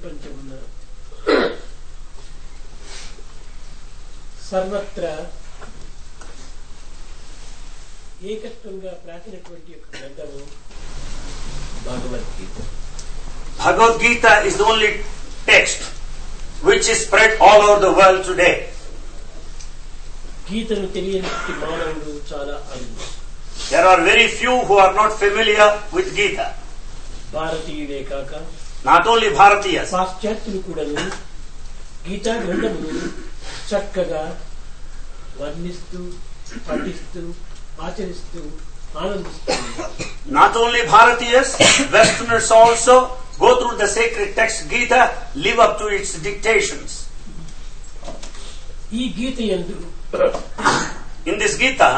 ప్రపంచమున్న సర్వత్రా ఏకత్వంగా ప్రాచినటువంటి యొక్క గ్రంథము Bhagavad Gita Bhagavad Gita is the only text which is spread all over the world today. గీతను తెలియని మానవుడు చాలా అరుదు There are very few who are not familiar with Gita. భారతీయుడే కాక Not only Bharatiyas, పాశ్చాత్యులు కూడాను గీతా గ్రంథమును చక్కగా వర్ణిస్తూ పఠిస్తూ ఆచరిస్తూ ఆనందిస్తూ ఉన్నారు. not only Bharatiyas, Westerners also go through the sacred text Gita, live up to its dictations. ఈ గీత ఎందు In this Gita,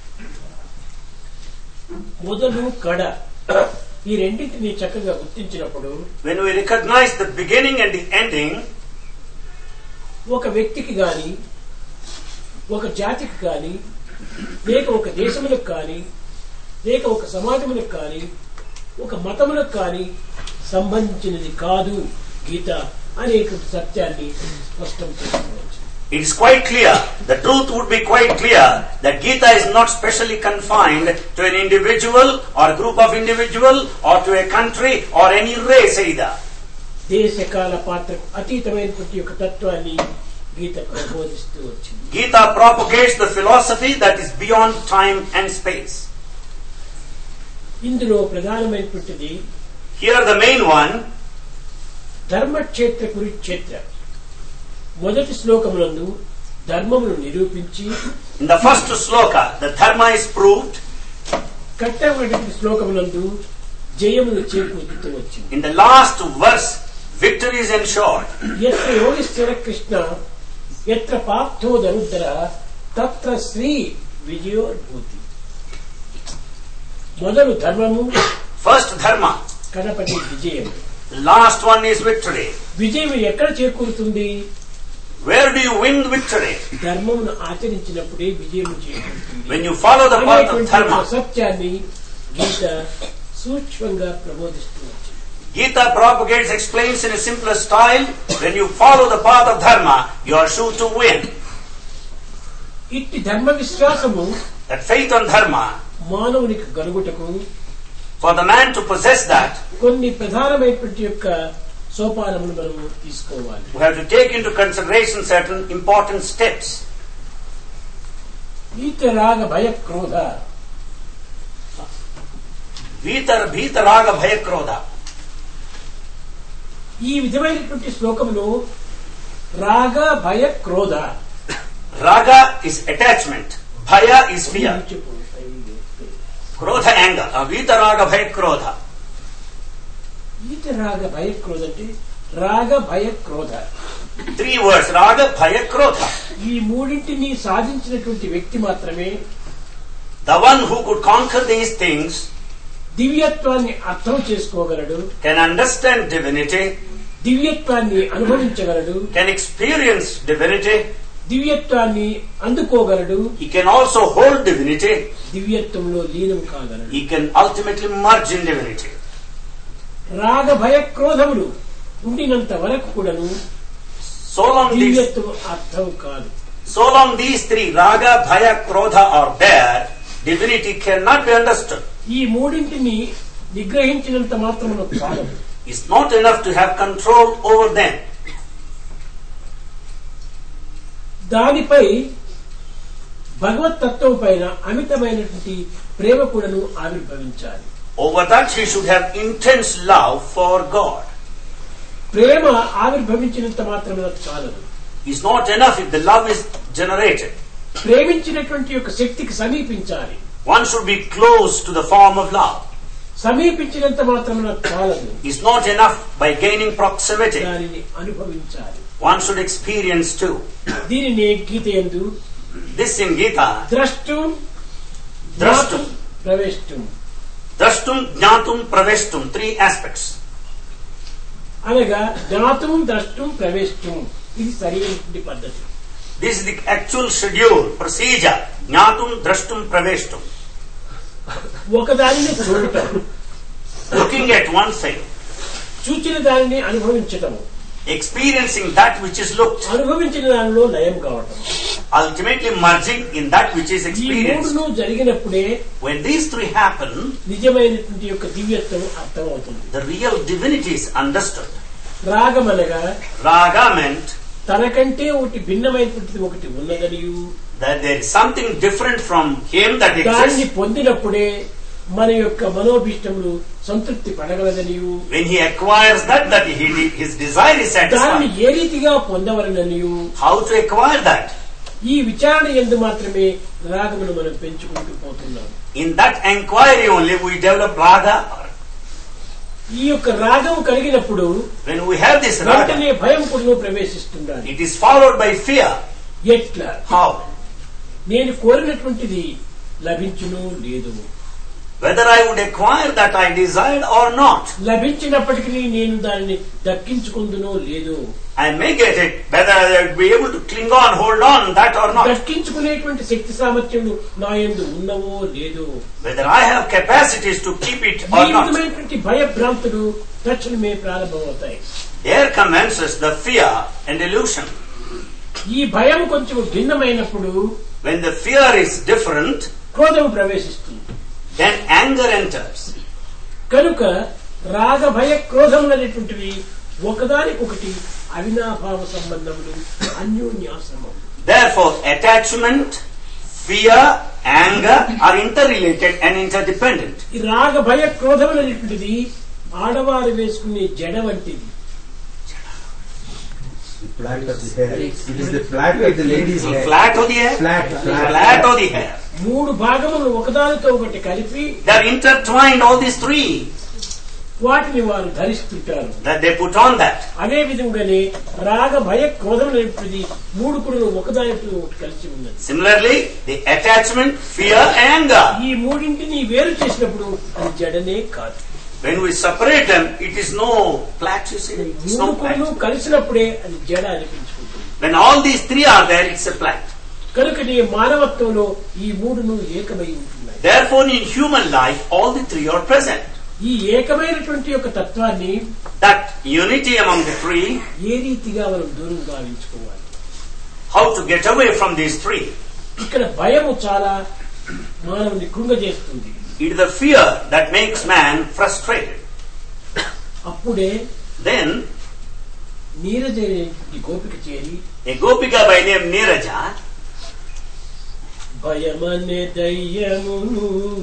మొదలు కడ ఈ రెండింటిని చక్కగా గుర్తించినప్పుడు when we recognize the beginning and the ending, ఒక వ్యక్తికి గాని ఒక జాతికి గాని లేక ఒక దేశములకు కానీ లేక ఒక సమాజములకు కానీ ఒక మతములకు కానీ సంబంధించినది కాదు గీత అనేక సత్యాన్ని స్పష్టం చేసుకోవచ్చు it is quite clear, the truth would be quite clear that Gita is not specially confined to an individual or group of individual or to a country or any race either. దేశకాల పాత్రకు అతీతమైనటువంటి యొక్క తత్వాన్ని గీత ప్రబోధిస్తూ వచ్చింది Gita propagates the philosophy that is beyond time and space. ఇందులో ప్రధానమైనటువంటిది Here the main one, ధర్మక్షేత్ర Kurukshetra మొదటి శ్లోకమునందు ధర్మమును నిరూపించి in the first sloka, the dharma is proved. కట్టబడి శ్లోకమునందు జయమును చేకూర్చుతూ వచ్చింది In the last verse, victory is ensured. ఎత్ర యోగిశ్వర కృష్ణ ఎత్ర పార్థో దరుద్ర తత్ర శ్రీ విజయోద్భూతి మొదలు ధర్మము First dharma, కడపటి విజయం last one is victory. విజయం ఎక్కడ చేకూరుతుంది Where do you win victory? ధర్మమును ఆచరించినప్పుడే విజయం చేకూరుతుంది When you follow the path of అనేటువంటి dharma. సత్యాన్ని గీత సూక్ష్మంగా ప్రబోధిస్తూ వచ్చింది Gita propagates, explains in a simpler style. When you follow the path of dharma, you are sure to win. ఇట్టి ధర్మ విశ్వాసము That faith on dharma, మానవునికి గలుగుటకు for the man to possess that, కొన్ని ప్రధానమైనటువంటి యొక్క సోపానములు మనము తీసుకోవాలి we have to take into consideration certain important steps. ఈత రాగ భయ క్రోధ Vitar, Bhitaraga, Bhayakrodha. ఈ విధమైనటువంటి శ్లోకములో రాగ భయ క్రోధ Raga is attachment. Bhaya is fear. చెప్పు. Krodha anger. Uh, Vitaraga, Bhayakrodha. ఈత రాగ భయ క్రోధ అంటే రాగ భయ క్రోధ Three words. Raga, Bhaya, Krodha. ఈ మూడింటిని సాధించినటువంటి వ్యక్తి మాత్రమే The one who could conquer these things దివ్యత్వాన్ని అర్థం చేసుకోగలడు can understand divinity, దివ్యత్వాన్ని అనుభవించగలడు can experience divinity, దివ్యత్వాన్ని అందుకోగలడు he can also hold divinity, దివ్యత్వంలో లీనం కాగలడు he can ultimately merge in divinity. రాగ భయ క్రోధములు ఉండినంత వరకు కూడాను So long these, దివ్యత్వం అర్థం కాదు so long these three, Raga, Bhaya, Krodha are there, divinity cannot be understood. ఈ మూడింటిని నిగ్రహించినంత మాత్రమున చాలదు It's not enough to have control over them. దానిపై భగవత్ తత్వం పైన అమితమైనటువంటి ప్రేమ కూడాను ఆవిర్భవించాలి Over that, he should have intense love for God. ప్రేమ ఆవిర్భవించినంత మాత్రమే చాలదు It's not enough if the love is generated. ప్రేమించినటువంటి యొక్క శక్తికి సమీపించాలి One should be close to the form of love. సమీపించినంత మాత్రమే చాలదు It's not enough by gaining proximity. దానిని అనుభవించాలి One should experience too. దీనిని గీత ఎందు This in Gita, ద్రష్టం ద్రష్టం. ప్రవేశం drashtum, jnatum, praveshtum, three aspects. అనగా జ్ఞాతం ద్రష్టం ప్రవేశం ఇది సరైనటువంటి పద్ధతి This is the actual schedule, procedure. Jnatum, drashtum, praveshtum. ఒకదానిని చూడటం Looking at one thing, చూచిన దానిని అనుభవించటము experiencing that which is looked, అనుభవించిన దానిలో లయం కావటం ultimately merging in that which is ఈ experienced. మూడును జరిగినప్పుడే When these three happen, నిజమైనటువంటి యొక్క దివ్యత్వం అర్థమవుతుంది the real divinity is understood. రాగమనగా Raga meant తనకంటే ఒకటి భిన్నమైనటువంటిది ఒకటి ఉన్నదనియు that there is something different from him that దాన్ని exists. పొందినప్పుడే మన యొక్క మనోభిష్టములు సంతృప్తి పడగలదనియు When he acquires that, that he, his desire is దాన్ని satisfied. ఏ రీతిగా పొందవలననియు How to acquire that? ఈ విచారణ ఎందు మాత్రమే రాగమును మనం పెంచుకుంటూ పోతున్నాం In that enquiry only we develop raga. ఈ యొక్క రాగము కలిగినప్పుడు When we have this raga, వెంటనే భయం కూడా ప్రవేశిస్తుండాలి it is followed by fear. ఎట్లా How? నేను కోరినటువంటిది లభించును లేదు Whether I would acquire that I desired or not. లభించినప్పటికీ నేను దానిని దక్కించుకుందునో లేదు I may get it, whether I would be able to cling on, hold on, that or not. దక్కించుకునేటువంటి శక్తి సామర్థ్యములు నా యందు ఉన్నవో లేదు Whether I have capacities to keep it ఈ or not. విధమైనటువంటి భయభ్రాంతులు తక్షణమే ప్రారంభమవుతాయి There commences the fear and delusion. ఈ భయం కొంచెం భిన్నమైనప్పుడు When the fear is different, క్రోధం ప్రవేశిస్తుంది then anger enters. కనుక రాగ భయ క్రోధములనేటువంటివి ఒకదానికొకటి అవినాభావ సంబంధములు అన్యోన్యాశ్రమం Therefore, attachment, fear, anger are interrelated and interdependent. ఈ రాగ భయ క్రోధములనేటువంటిది ఆడవారు వేసుకునే జడ వంటిది Flat of the hair. It is the flat of the lady's hair. Flat or the hair? Flat, flat. Flat or the hair? మూడు భాగములు ఒకదానితో ఒకటి కలిపి They are intertwined, all these three, వాటిని వారు ధరిస్తుంటారు that they put on that. అదే విధంగానే రాగ భయ క్రోధములనేటువంటిది మూడు కూడా ఒకదానితో ఒకటి కలిసి ఉన్నది Similarly, the attachment, fear, anger. ఈ మూడింటిని వేరు చేసినప్పుడు అది జడనే కాదు When we separate them, it is no flat, you see. It's మూడు no కుళ్ళు flat. కలిసినప్పుడే అది జడ అనిపించుకుంటుంది When all these three are there, it's a flat. కనుకనే మానవత్వంలో ఈ మూడును ఏకమై ఉంటున్నాయి Therefore, in human life, all the three are present. ఈ ఏకమైనటువంటి యొక్క తత్వాన్ని That unity among the three, ఏ రీతిగా మనం దూరం గావించుకోవాలి how to get away from these three. ఇక్కడ భయము చాలా మానవుని కృంగజేస్తుంది It is the fear that makes man frustrated. అప్పుడే Then, నీరజ అనేటువంటి గోపిక చేరి a Gopika by name Niraja, భయమనే దయ్యమును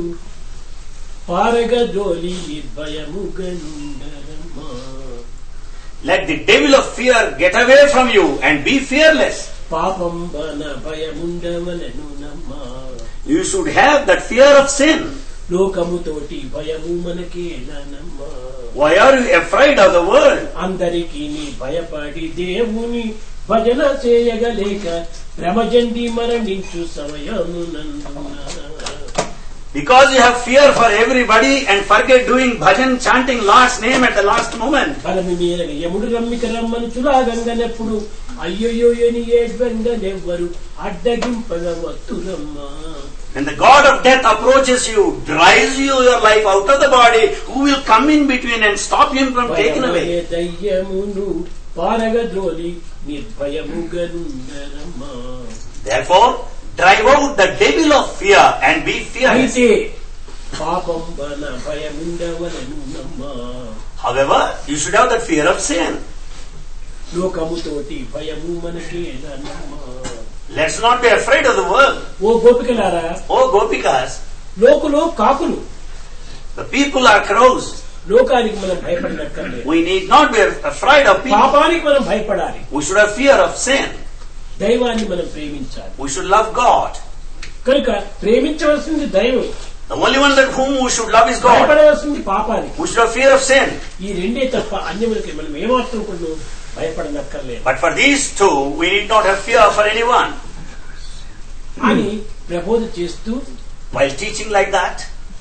పారగదోలి నిర్భయముగనుండరమ్మా let the devil of fear get away from you and be fearless. పాపం బన భయముండవలను నమ్మా You should have that fear of sin. లోకముతోటి భయము మనకేలనమ్మా Why are you afraid of the world? అందరికీ నీ భయపడి దేవుని భజన చేయగలేక భ్రమజండి మరణించు సమయమునందున Because you have fear for everybody and forget doing bhajan, chanting Lord's name at the last moment. బలమి మీద యముడు రమ్మిక రమ్మను చులాగంగనెప్పుడు అయ్యయ్యో అని ఏడ్వంగనెవ్వరు అడ్డగింపగ వత్తురమ్మా When the God of death approaches you, drives you your life out of the body, who will come in between and stop him from taking భయమనే away? దయ్యమును పారగద్రోలి నిర్భయముగనుండరమ్మా Therefore, drive out the devil of fear and be fearless. అయితే పాపం బన భయముండవలను నమ్మా However, you should have the fear of sin. లోకముతోటి భయము మనకి నమ్మా Let's not be afraid of the world. Oh గోపికలారా Oh, Gopikas, లోకులు కాకులు the people are crows. లోకానికి మనం భయపడినక్కర్లేదు We need not be afraid of people. పాపానికి మనం భయపడాలి We should have fear of sin. దైవాన్ని మనం ప్రేమించాలి We should love God. కనుక ప్రేమించవలసింది దైవం The only one that whom we should love is God. భయపడవలసింది పాపానికి We should have fear of sin. ఈ రెండే తప్ప అన్యములకి మనం ఏమాత్రం కూడా భయపడనక్కర్లేదు But for these two, we need not have fear for anyone. అని ప్రబోధ చేస్తూ While teaching like that,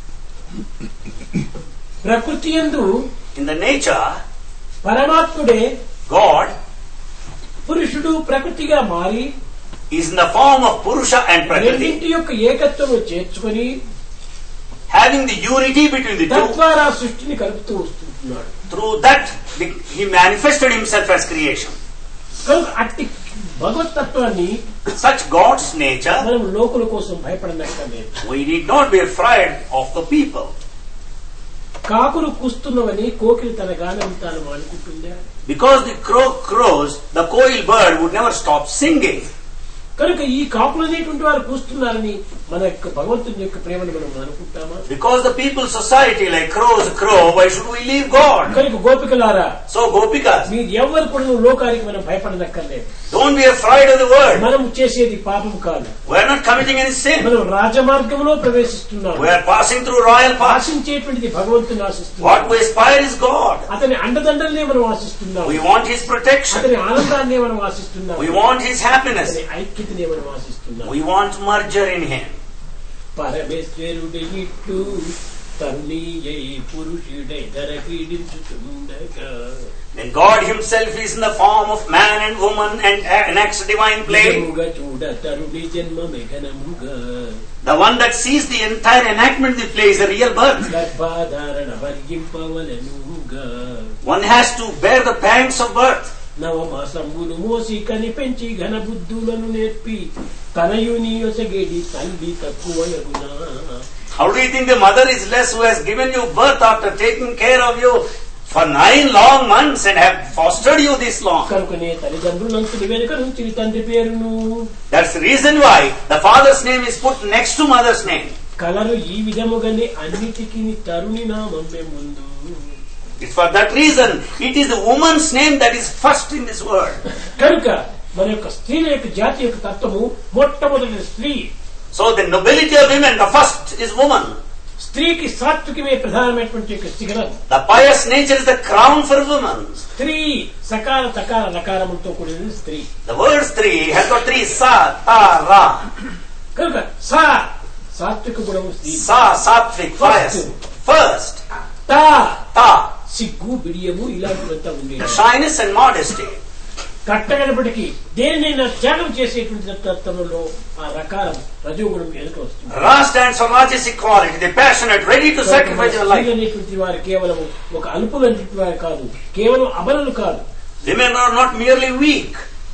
ప్రకృతి ఎందు in the nature, పరమాత్ముడే God పురుషుడు ప్రకృతిగా మారి is in the form of Purusha and Prakriti, రెండింటి యొక్క ఏకత్వము చేర్చుకొని having the unity between the two. తద్వారా సృష్టిని కలుపుతూ వస్తుంది చూపిస్తున్నాడు Through that, the- he manifested himself as creation. కనుక అట్టి భగవతత్వాన్ని Such God's nature, మనం లోకుల కోసం భయపడనక్కర్లేదు we need not be afraid of the people. కాకులు కూస్తున్నవని కోకిలి తన గానం తాను అనుకుంటుందా Because the crow crows, the coil bird would never stop singing. కనుక ఈ కాకులు అనేటువంటి వారు కూస్తున్నారని మన యొక్క భగవంతుని యొక్క ప్రేమను మనం అనుకుంటామా Because the people society like crows crow, why should we leave God? కనుక గోపికలారా So Gopikas, మీరు ఎవరు కూడా లోకానికి మనం భయపడనక్కర్లేదు don't be afraid of the world. మనం చేసేది పాపం కాదు We are not committing any sin. మనం రాజమార్గంలో ప్రవేశిస్తున్నాం We are passing through royal paths. ఆశించేటువంటిది భగవంతుని What ఆశిస్తున్నాం we aspire is God. అతని అండదండలనే మనం ఆశిస్తున్నాం We want His protection. అతని ఆనందాన్నే మనం ఆశిస్తున్నాం We want His happiness. అతని ఐక్యతనే మనం ఆశిస్తున్నాం We want merger in Him. పరమేశ్వరుడి ఇట్టు తరుణీయై పురుషుడై ధరకీడించుతుండగా When God Himself is in the form of man and woman and enacts divine play, నిజముగా చూడ తరుణి జన్మ మెఘనముగా the one that sees the entire enactment of the play is the real birth. గర్భాధారణ వర్గింపవలనుగా One has to bear the pangs of birth. నవమాసంబులు మోసి కనిపెంచి ఘన బుద్ధులను నేర్పి తనయుని యొసగేడి తల్లి తక్కువయగునా How do you think the mother is less who has given you birth after taking care of you for nine long months and have fostered you this long? కనుకనే తల్లిదండ్రులంతుని వెనుక నుంచి తండ్రి పేరును That's the reason why the father's name is put next to mother's name. కలరు ఈ విధముగానే అన్నిటికీ తరుణి నామమే ముందు It's for that reason it is the woman's name that is first in this world. కనుక మన యొక్క స్త్రీల యొక్క జాతి యొక్క తత్వము మొట్టమొదటి స్త్రీ So the nobility of women, the first is woman. స్త్రీకి సాత్వికమే ప్రధానమైనటువంటి యొక్క శిఖరం The pious nature is the crown for woman. స్త్రీ సకాల తకాల నకారములతో కూడిన స్త్రీ The words three has got three sa, ta, ra. కనుక సా సాత్విక గుణము స్త్రీ Sa, sattvic, pious. First, తా ta, సిగ్గు బిడియము ఇలాంటివంతా ఉండేది the shyness and modesty. కట్టగలపటికి దేనినైనా త్యాగం చేసేటువంటి తత్వంలో ఆ రకారం రజోగుణం వెనుక వస్తుంది Ra stands for rajasic quality, the passionate, ready to sacrifice your స్త్రీలు life. అనేటువంటి వారు కేవలం ఒక అల్పులు అనేటువంటి వారు కాదు కేవలం అబలలు కాదు Women are not merely weak.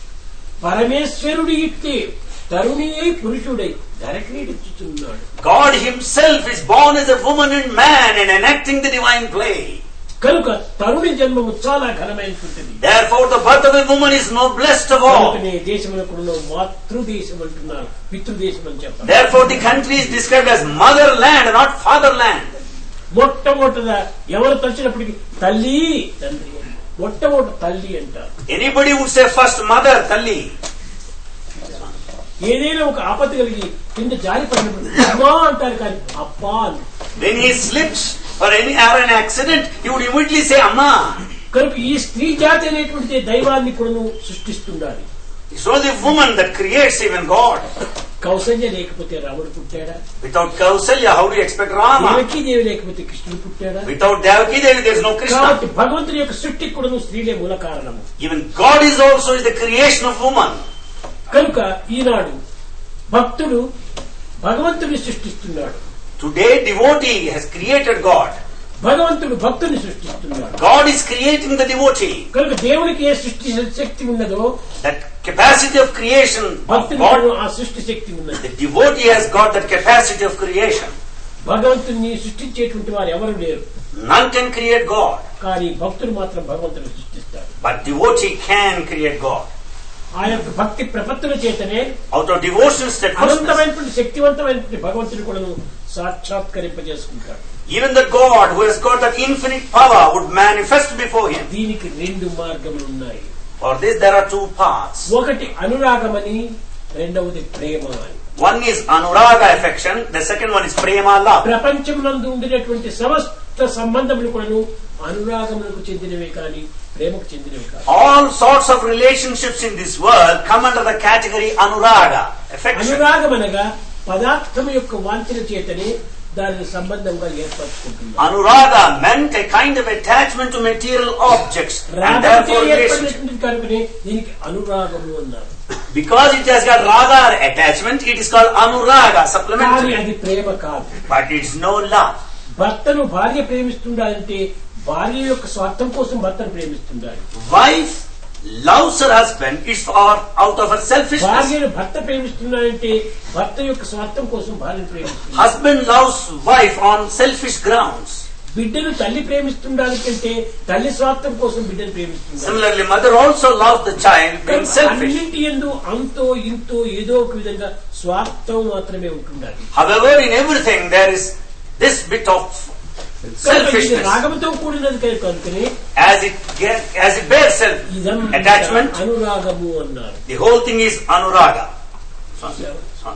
పరమేశ్వరుడి ఇట్టి తరుణి అయి పురుషుడై ధరక్రీడించుతున్నాడు God Himself is born as a woman and man and enacting the divine play. కనుక తరుణి జన్మము చాలా ఘనమైనటువంటిది Therefore, the birth of a woman is noblest of all. కనుకనే దేశములకు మాతృదేశం అంటున్నారు పితృదేశం అని చెప్పారు Therefore, the country is described as motherland, not fatherland. మొట్టమొదట ఎవరు తలిచినప్పటికీ తల్లి తండ్రి అని. మొట్టమొదట తల్లి అంటారు Anybody would say first mother, Talli. ఏదైనా ఒక ఆపత్తి కలిగి కింద జారి పడినప్పుడు అమ్మా అంటారు కానీ అప్పా అని When he slips or any or an accident, he would immediately say Amma. కనుక ఈ స్త్రీ జాతి అనేటువంటి దైవాన్ని కూడా సృష్టిస్తుండాలి It's only the woman that creates even God. Kaushalya లేకపోతే రాముడు పుట్టాడా Without Kausalya, how do you expect Rama? Devaki దేవి లేకపోతే కృష్ణుడు పుట్టాడా Without Devaki Devi, there is no కాబట్టి Krishna. భగవంతుని యొక్క సృష్టికి కూడా స్త్రీలే మూల కారణము Even God is also is the creation of woman. కనుక ఈనాడు భక్తుడు భగవంతుని సృష్టిస్తున్నాడు Today, devotee has created God. భగవంతుడు భక్తుని సృష్టిస్తున్నాడు God is creating the devotee. కనుక దేవునికి ఏ సృష్టి శక్తి ఉన్నదో That capacity of creation of భక్తుని God, ఆ సృష్టి శక్తి ఉన్నది the devotee has got that capacity of creation. భగవంతుని సృష్టించేటువంటి వారు ఎవరు లేరు None can create God, కానీ భక్తుడు మాత్రం భగవంతుని సృష్టిస్తాడు but devotee can create God. ఆ యొక్క భక్తి ప్రపత్తుల చేతనే Out of devotion steadfastness, అనంతమైనటువంటి శక్తివంతమైనటువంటి భగవంతుని కూడా సాక్షాత్కరింపజేసుకుంటాడు even the God who has got that infinite power would manifest before him. దీనికి రెండు మార్గములు ఉన్నాయి For this, there are two paths. ఒకటి అనురాగమని రెండవది ప్రేమ అని One is anuraga affection, the second one is prema love. ప్రపంచమునందు ఉండినటువంటి సమస్త సంబంధములు కూడాను అనురాగములకు చెందినవే కానీ ప్రేమకు చెందినవి కాదు All sorts of relationships in this world come under the category anuraga, affection. అనురాగం అనగా పదార్థం యొక్క వాంఛన చేతనే దానిని సంబంధంగా ఏర్పరచుకుంటుంది Anuraga meant a kind of attachment to material objects and రాగంతో therefore relationship. ఏర్పడినటువంటి కనుకనే దీనికి అనురాగము అన్నారు Because it has got raga or attachment, it is called anuraga, కానీ supplementary. అది ప్రేమ కాదు But it's no love. భర్తను భార్య ప్రేమిస్తుండాలంటే భార్య యొక్క స్వార్థం కోసం భర్తను ప్రేమిస్తున్నాడు Wife loves her husband, it's for out of her selfishness. భార్యను భర్త ప్రేమిస్తున్నాడంటే భర్త యొక్క స్వార్థం కోసం భార్యను ప్రేమిస్తున్నాడు Husband loves wife on selfish grounds. బిడ్డను తల్లి ప్రేమిస్తుండానికంటే తల్లి స్వార్థం కోసం బిడ్డను ప్రేమిస్తున్నాడు Similarly, mother also loves the child being selfish. అన్నింటి ఎందు అంతో ఇంతో ఏదో ఒక విధంగా స్వార్థం మాత్రమే ఉంటుండాలి However, in everything there is this bit of కనుక ఇది selfishness. రాగంతో కూడినది కనుక కనుకనే As it get, as it bears self ఇదంతా attachment, అనురాగము అన్నారు the whole thing is anuraga. Son, son.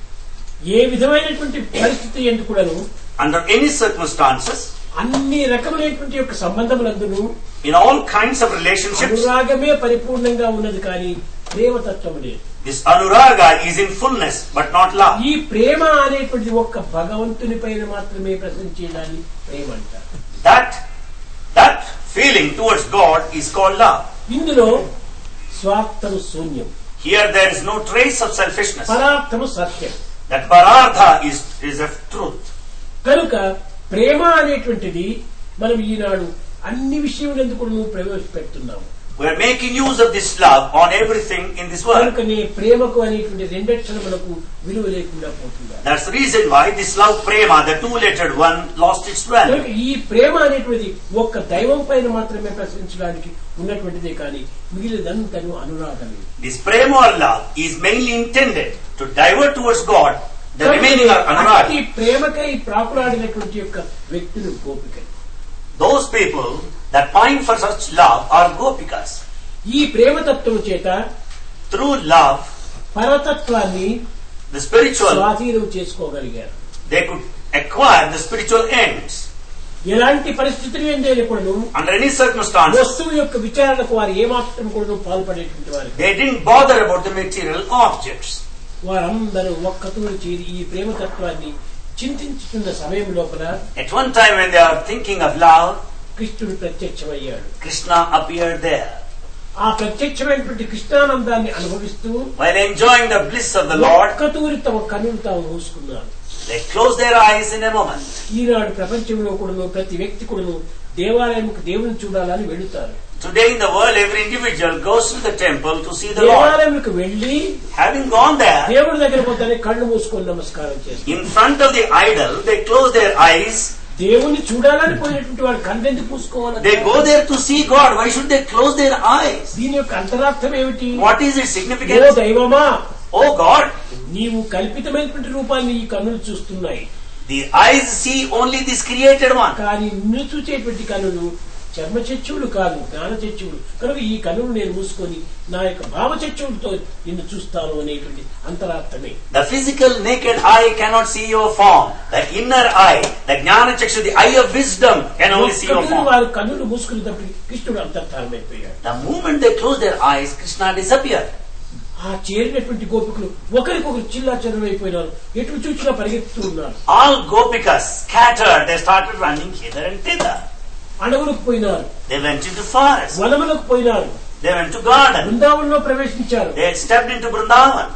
ఏ విధమైనటువంటి పరిస్థితి ఎందుకు కూడాను Under any circumstances, అన్ని రకములైనటువంటి యొక్క సంబంధములందును in all kinds of relationships, అనురాగమే పరిపూర్ణంగా ఉన్నది కానీ ప్రేమతత్వం లేదు this anuraga is in fullness, but not love. ఈ ప్రేమ అనేటువంటిది ఒక్క భగవంతుని పైన మాత్రమే ప్రశ్నించేదాన్ని ప్రేమ అంటారు That that feeling towards God is called love. ఇందులో స్వార్థము శూన్యం Here there is no trace of selfishness. పదార్థము సత్యం That parartha is is of truth. కనుక ప్రేమ అనేటువంటిది మనం ఈనాడు అన్ని విషయములందుకు నువ్వు ప్రవేశపెడుతున్నాము We are making use of this love on everything in this world. కనుకనే ప్రేమకు అనేటువంటి రెండక్షరములకు విలువ లేకుండా పోతున్నారు That's the reason why this love prema, the two-lettered one, lost its కనుక value. ఈ ప్రేమ అనేటువంటిది ఒక్క దైవం పైన మాత్రమే ప్రశ్నించడానికి ఉన్నటువంటిదే కానీ మిగిలినంతను అనురాగమే This prema or love is mainly intended to divert towards God the remaining are అట్టి anuragi. ప్రేమకై ప్రాకులాడినటువంటి యొక్క వ్యక్తులు గోపికలు Those people that pine for such love are gopikas. ఈ ప్రేమతత్వం చేత Through love, పరతత్వాన్ని the spiritual, స్వాధీనం చేసుకోగలిగారు they could acquire the spiritual ends. ఎలాంటి పరిస్థితులు ఏంటైనప్పుడు Under any circumstances, వస్తువు యొక్క విచారణకు వారు ఏమాత్రం కూడా పాల్పడేటువంటి వారు they didn't bother about the material objects. వారందరూ ఒక్కతూరు చేరి ఈ ప్రేమతత్వాన్ని చింతించుతున్న సమయం లోపల At one time when they are thinking of love, కృష్ణుడు ప్రత్యక్షమయ్యాడు Krishna appeared there. ఆ ప్రత్యక్షమైనటువంటి కృష్ణానందాన్ని అనుభవిస్తూ While enjoying the bliss of the Lord, ఒక్కతూరి తమ కన్నులు తాము మూసుకున్నారు they closed their eyes in a moment. ఈనాడు ప్రపంచంలో కూడాను ప్రతి వ్యక్తి కూడాను దేవాలయంకు దేవుని చూడాలని వెళుతారు Today in the world, every individual goes to the temple to see the Lord. దేవాలయంకు వెళ్లి Having gone there, దేవుడి దగ్గర పోతానే కళ్ళు మూసుకొని నమస్కారం చేస్తారు in front of the idol, they close their eyes. దేవుని చూడాలని పోయినటువంటి వాడు కళ్ళెందుకు పూసుకోవాలి They go there to see God. Why should they close their eyes? దీని యొక్క అంతరార్థం ఏమిటి What is its oh significance? దైవమా Oh God, నీవు కల్పితమైనటువంటి రూపాన్ని ఈ కన్నులు చూస్తున్నాయి the eyes see only this created one. కానీ నిన్ను చూచేటువంటి కన్నులు చర్మ చచ్చువులు కాదు జ్ఞాన చచ్చువులు కనుక ఈ కన్నులు నేను మూసుకొని నా యొక్క భావ చచ్చువులతో నిన్ను చూస్తాను అనేటువంటి అంతరార్థమే The physical naked eye cannot see your form. The inner eye, the jnana chakshu, the eye of wisdom can only see your ఒక్కటూరి form. వారు కన్నులు మూసుకునేటప్పటికి కృష్ణుడు అంతర్ధానమైపోయాడు The moment they close their eyes, Krishna disappeared. ఆ చేరినటువంటి గోపికలు ఒకరికొకరు చిల్లా చెరువైపోయినారు ఎటు చూసినా పరిగెత్తుతూ ఉన్నారు All gopikas scattered, they started running hither and thither. అడవులకు పోయినారు They went into forest. వనములకు పోయినారు They went to garden. బృందావనంలో ప్రవేశించారు They stepped into Vrindavan.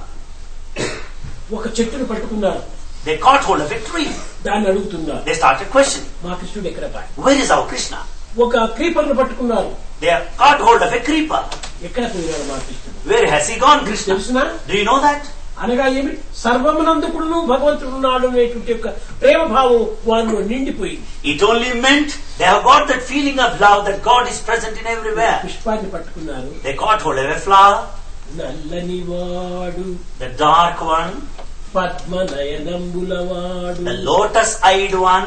ఒక చెట్టును పట్టుకున్నారు They caught hold of a tree. దాన్ని అడుగుతున్నారు They started questioning, మా కృష్ణుడు ఎక్కడ పాయ్ where is our Krishna? ఒక క్రీపర్ను పట్టుకున్నారు They caught hold of a creeper. ఎక్కడ పోయినాడు మా కృష్ణుడు Where has he gone, Krishna? తెలుసునా Do you know that? అనగా ఏమి సర్వమునందుకును భగవంతుడు ఉన్నాడు అనేటువంటి యొక్క ప్రేమ భావం వారిలో నిండిపోయింది It only meant they have got that feeling of love that God is present in everywhere. పుష్పాన్ని పట్టుకున్నారు They caught hold of a flower, నల్లని వాడు the dark one, పద్మనయనంబులవాడు the lotus-eyed one,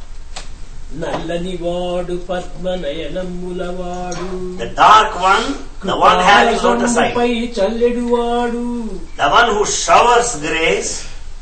నల్లని వాడు పద్మనయనంబులవాడు the dark one, the one having lotus eye, పై చల్లెడు వాడు the one who showers grace,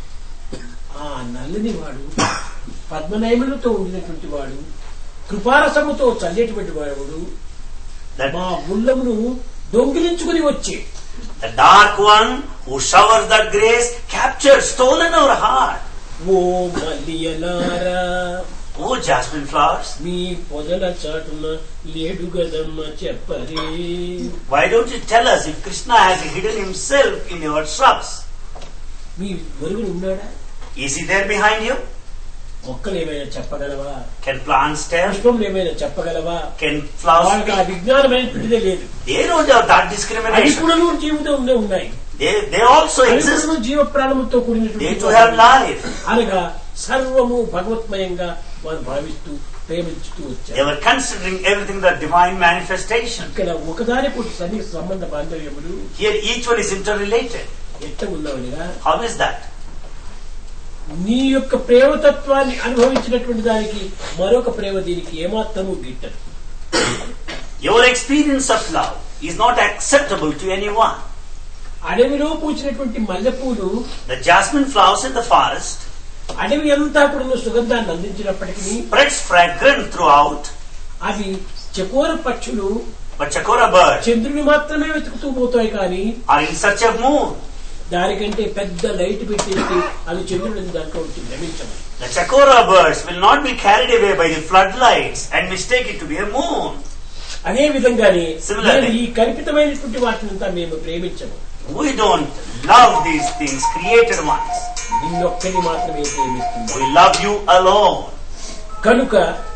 ఆ నల్లని వాడు పద్మనయములతో ఉండినటువంటి వాడు కృపారసముతో చల్లేటువంటి వాడు that మా ఉల్లమును దొంగిలించుకుని వచ్చి the dark one who showers that grace, captured, stolen our heart. Oh మల్లియలారా Oh, jasmine flowers, మీ పొదల చాటున లేడు గదమ్మ చెప్పరే why don't you tell us if Krishna has hidden himself in your shrubs? మీ మరుగుడు ఉన్నాడా Is he there behind you? మొక్కలు ఏమైనా చెప్పగలవా Can plants tell? పుష్పములు ఏమైనా చెప్పగలవా Can flowers వాళ్ళకి ఆ speak? విజ్ఞానమైనటువంటిదే లేదు They don't have that అవి discrimination. కూడా జీవితంలో ఉన్నాయి They, they also అవి exist. కూడా జీవ ప్రాణముతో They కూడినటువంటి too have life. అనగా సర్వము భగవత్మయంగా వారు భావిస్తూ ప్రేమించుతూ They వచ్చారు were considering everything the divine manifestation. ఇక్కడ ఒకదానికొకటి సన్నిహిత సంబంధ బాంధవ్యములు Here each one is interrelated. ఎట్ట ఉన్నవనిగా How is that? నీ యొక్క ప్రేమతత్వాన్ని అనుభవించినటువంటి దానికి మరొక ప్రేమ దీనికి ఏమాత్రము గిట్టదు Your experience of love is not acceptable to anyone. అడవిలో పూచినటువంటి మల్లెపూలు The jasmine flowers in the forest అడవి అంతా కూడా సుగంధాన్ని అందించినప్పటికీ spreads fragrance throughout, అవి చకోర పక్షులు but chakora birds చంద్రుని మాత్రమే వెతుకుతూ పోతాయి కానీ are in search of moon. దానికంటే పెద్ద లైట్ పెట్టేసి అది చంద్రుడిని దాంట్లో వచ్చి భ్రమించమని The chakora birds will not be carried away by the floodlights and mistake it to be a moon. అదే విధంగానే Similarly. నేను ఈ కల్పితమైనటువంటి వాటినంతా మేము ప్రేమించము We don't love these things, created ones. నిన్నొక్కని మాత్రమే ప్రేమిస్తుంది We love you alone. కనుక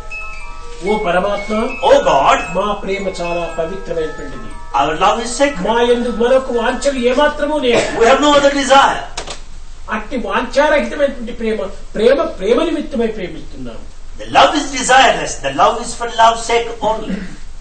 ఓ పరమాత్మ Oh God, మా ప్రేమ చాలా పవిత్రమైనటువంటిది our love is sacred. మా ఎందు మరొక వాంఛలు ఏమాత్రమూ లేదు We have no other desire. అట్టి వాంఛారహితమైనటువంటి ప్రేమ ప్రేమ ప్రేమ నిమిత్తమై ప్రేమిస్తున్నాము The love is desireless. The love is for love's sake only.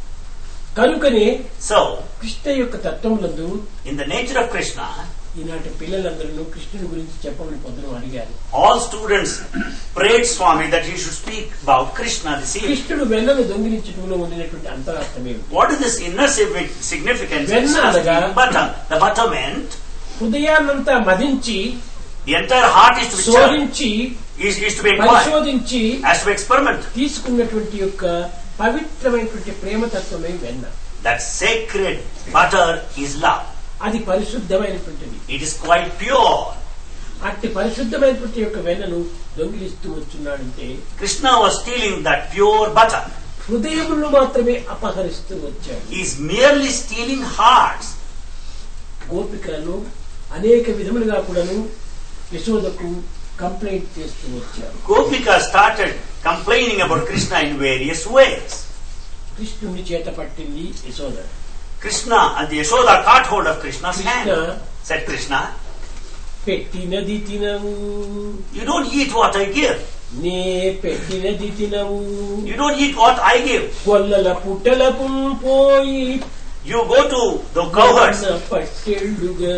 కనుకనే So, కృష్ణ యొక్క తత్వములందు in the nature of Krishna, ఈనాటి పిల్లలందరూ కృష్ణుని గురించి చెప్పమని పొద్దున అడిగారు all students prayed Swami that he should speak about Krishna this evening. కృష్ణుడు వెన్నను దొంగిలించడంలో ఉండినటువంటి అంతరార్థం ఏమిటి What is this inner civic significance? of Venna anaga- speaking butter. The butter meant హృదయాన్నంతా మదించి the entire heart is to be churned, శోధించి is, is to be acquired, పరిశోధించి has to be experimented. తీసుకున్నటువంటి యొక్క పవిత్రమైనటువంటి ప్రేమతత్వమే వెన్న That sacred butter is love. అది పరిశుద్ధమైనటువంటిది It is quite pure. అట్టి పరిశుద్ధమైనటువంటి యొక్క వెన్నను దొంగిలిస్తూ వచ్చున్నాడంటే Krishna was stealing that pure butter. హృదయములను మాత్రమే అపహరిస్తూ వచ్చాడు He is merely stealing hearts. గోపికలను అనేక విధములుగా కూడాను యశోదకు కంప్లైంట్ చేస్తూ వచ్చారు Gopika started complaining about Krishna in various ways. కృష్ణుని చేత పట్టింది Yashoda Krishna and the Yashoda caught hold of Krishna's Krishna. hand. Said Krishna, పెట్టినది తినవు you don't eat what I give. నే పెట్టినది తినవు You don't eat what I give. కొల్లల పుట్టలకు పోయి You go to the cowherds. ఉన్న పట్టెళ్ళుగా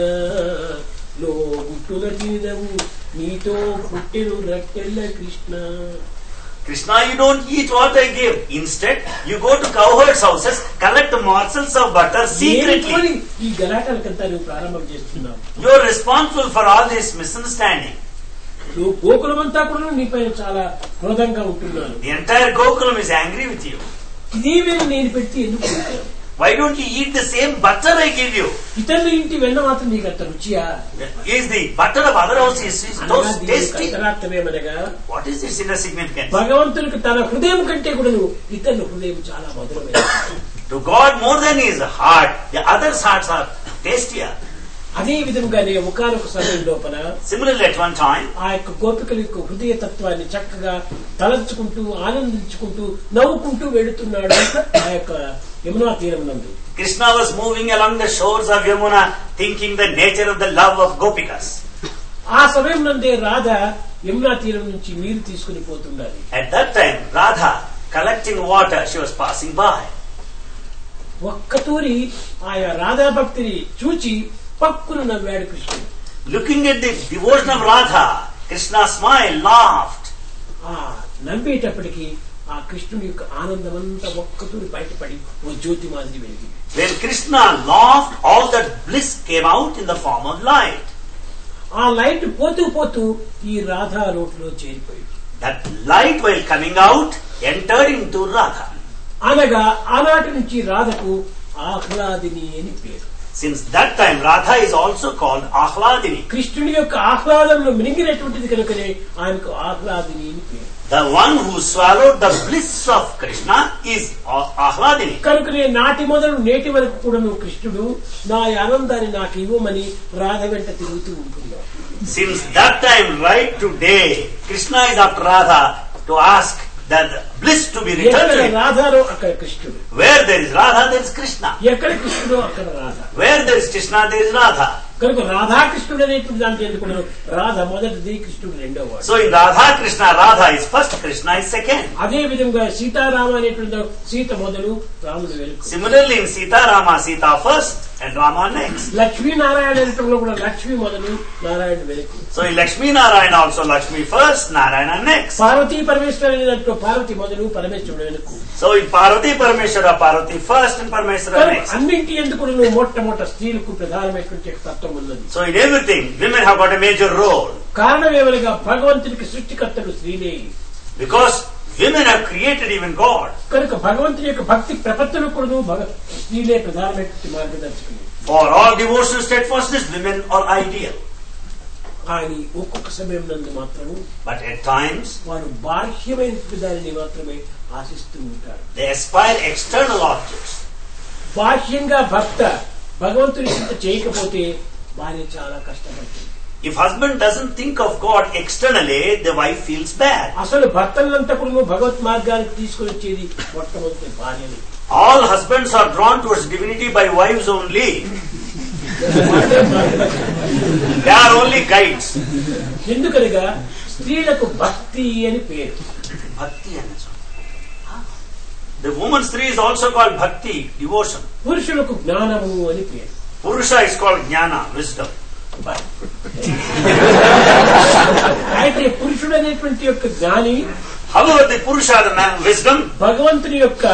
లో గుట్టుల తినవు నీతో పుట్టెను రట్టెల్ల Krishna Krishna, you don't eat what I give. Instead, you go to cowherds' houses, collect morsels of butter ఏమిటోని secretly. ఈ గలాటలకంతా నువ్వు ప్రారంభం చేస్తున్నావు You're responsible for all this misunderstanding. నువ్వు గోకులమంతా కూడా నీపైన చాలా క్రోధంగా ఉంటున్నాను The entire Gokulam is angry with you. ఇదే వేళ నేను పెడితే ఎందుకు తింటావు? Why don't you eat the same butter I give you? ఇతరుల ఇంటి వెన్న మాత్రం నీకు అంత రుచియా Is the butter of other houses is అనగా those దీని యొక్క tasty? అంతరార్థమేమనగా What is its inner significance? భగవంతునికి తన హృదయం కంటే కూడా ఇతరుల హృదయం చాలా మధురమైన To God more than his heart, the others' hearts are tastier. అదే విధంగానే ఒకనొక సమయం లోపల Similarly, at one time, ఆ యొక్క గోపికల యొక్క హృదయ తత్వాన్ని చక్కగా తలంచుకుంటూ ఆనందించుకుంటూ నవ్వుకుంటూ వెళుతున్నాడు ఆ యొక్క యమునా తీరం నందు Krishna was moving along the shores of Yamuna, thinking the nature of the love of Gopikas. ఆ సమయం నందే రాధ యమునా తీరం నుంచి నీరు తీసుకుని పోతుండాలి At that time, Radha, collecting water, she was passing by. ఒక్కతూరి ఆయా రాధా భక్తిని చూచి పక్కున నవ్వాడు కృష్ణుడు Looking at the devotion of Radha, Krishna smiled, laughed. ఆ నవ్వేటప్పటికి ఆ కృష్ణుడి యొక్క ఆనందం అంతా ఒక్కతూరి బయటపడి ఓ జ్యోతి మాదిరి వెలిగింది When Krishna laughed, all that bliss came out in the form of light. ఆ లైట్ పోతూ పోతూ ఈ రాధా రోడ్లో చేరిపోయింది That light, while coming out, entered into Radha. అనగా ఆనాటి నుంచి రాధకు ఆహ్లాదిని అని పేరు Since that time, Radha is also called Ahladini. కృష్ణుడి యొక్క ఆహ్లాదంలో మినిగినటువంటిది కనుకనే ఆయనకు ఆహ్లాదిని అని పేరు The one who swallowed the bliss of Krishna is Ah- Ahladini. కనుకనే నాటి మొదలు నేటి వరకు కూడా నువ్వు కృష్ణుడు నా ఆనందాన్ని నాకు ఇవ్వమని రాధ వెంట తిరుగుతూ ఉంటున్నావు Since that time, right today, Krishna is after Radha to ask that bliss to be ఎక్కడ returned to him. రాధారో అక్కడ కృష్ణుడు Where there is Radha, there is Krishna. ఎక్కడ కృష్ణుడు అక్కడ Radha Where there is Krishna, there is Radha. కనుక రాధాకృష్ణుడు అనేటువంటి దాంట్లో ఎందుకున్నారు రాధ మొదటిది కృష్ణుడు రెండో వాడు So in Radha Krishna, Radha is first, Krishna is second. అదే విధంగా సీతారామ అనేటువంటి సీత మొదలు రాముడు వెలుగు Similarly in Sita Rama, Sita first and Rama next. Lakshminarayana అనేటంలో కూడా లక్ష్మి మొదలు నారాయణ వెలుగు So in Lakshmi Narayana also Lakshmi first, Narayana next. Parvati పరమేశ్వరు అనే దాంట్లో పార్వతి మొదలు పరమేశ్వరుడు వెనుక So in Parvati Parameshwara, Parvati first and Parameshwara కనుక next. అన్నింటి ఎందుకు నువ్వు మొట్టమొదట స్త్రీలకు ప్రధానమైనటువంటి తత్వం ఉన్నది So in everything, women have got a major role. కారణం ఏమనగా భగవంతునికి సృష్టికర్తలు స్త్రీలే Because women have created even God. కనుక భగవంతుని యొక్క భక్తి ప్రపత్తులు కూడా భగ స్త్రీలే ప్రధానమైనటువంటి మార్గదర్శకులు For all devotional steadfastness, women are ideal. కానీ ఒక్కొక్క సమయం నందు మాత్రము But at times, వారు బాహ్యమైనటువంటి దానిని మాత్రమే ఆశిస్తూ ఉంటారు they aspire external objects. బాహ్యంగా భర్త భగవంతుని చింత చేయకపోతే భార్య చాలా కష్టపడుతుంది If husband doesn't think of God externally, the wife feels bad. అసలు భర్తలంతా కూడా భగవత్ మార్గానికి తీసుకొని వచ్చేది మొట్టమొదటి భార్యని All husbands are drawn towards divinity by wives only. They are only guides. ఎందుకనగా స్త్రీలకు భక్తి అని పేరు Bhakti and so on. The woman's tree is also called bhakti, devotion. పురుషులకు జ్ఞానము అని పేరు Purusha is called jnana, wisdom. అయితే పురుషుడు అనేటువంటి యొక్క జ్ఞాని However, the Purusha, the man, wisdom, భగవంతుని యొక్క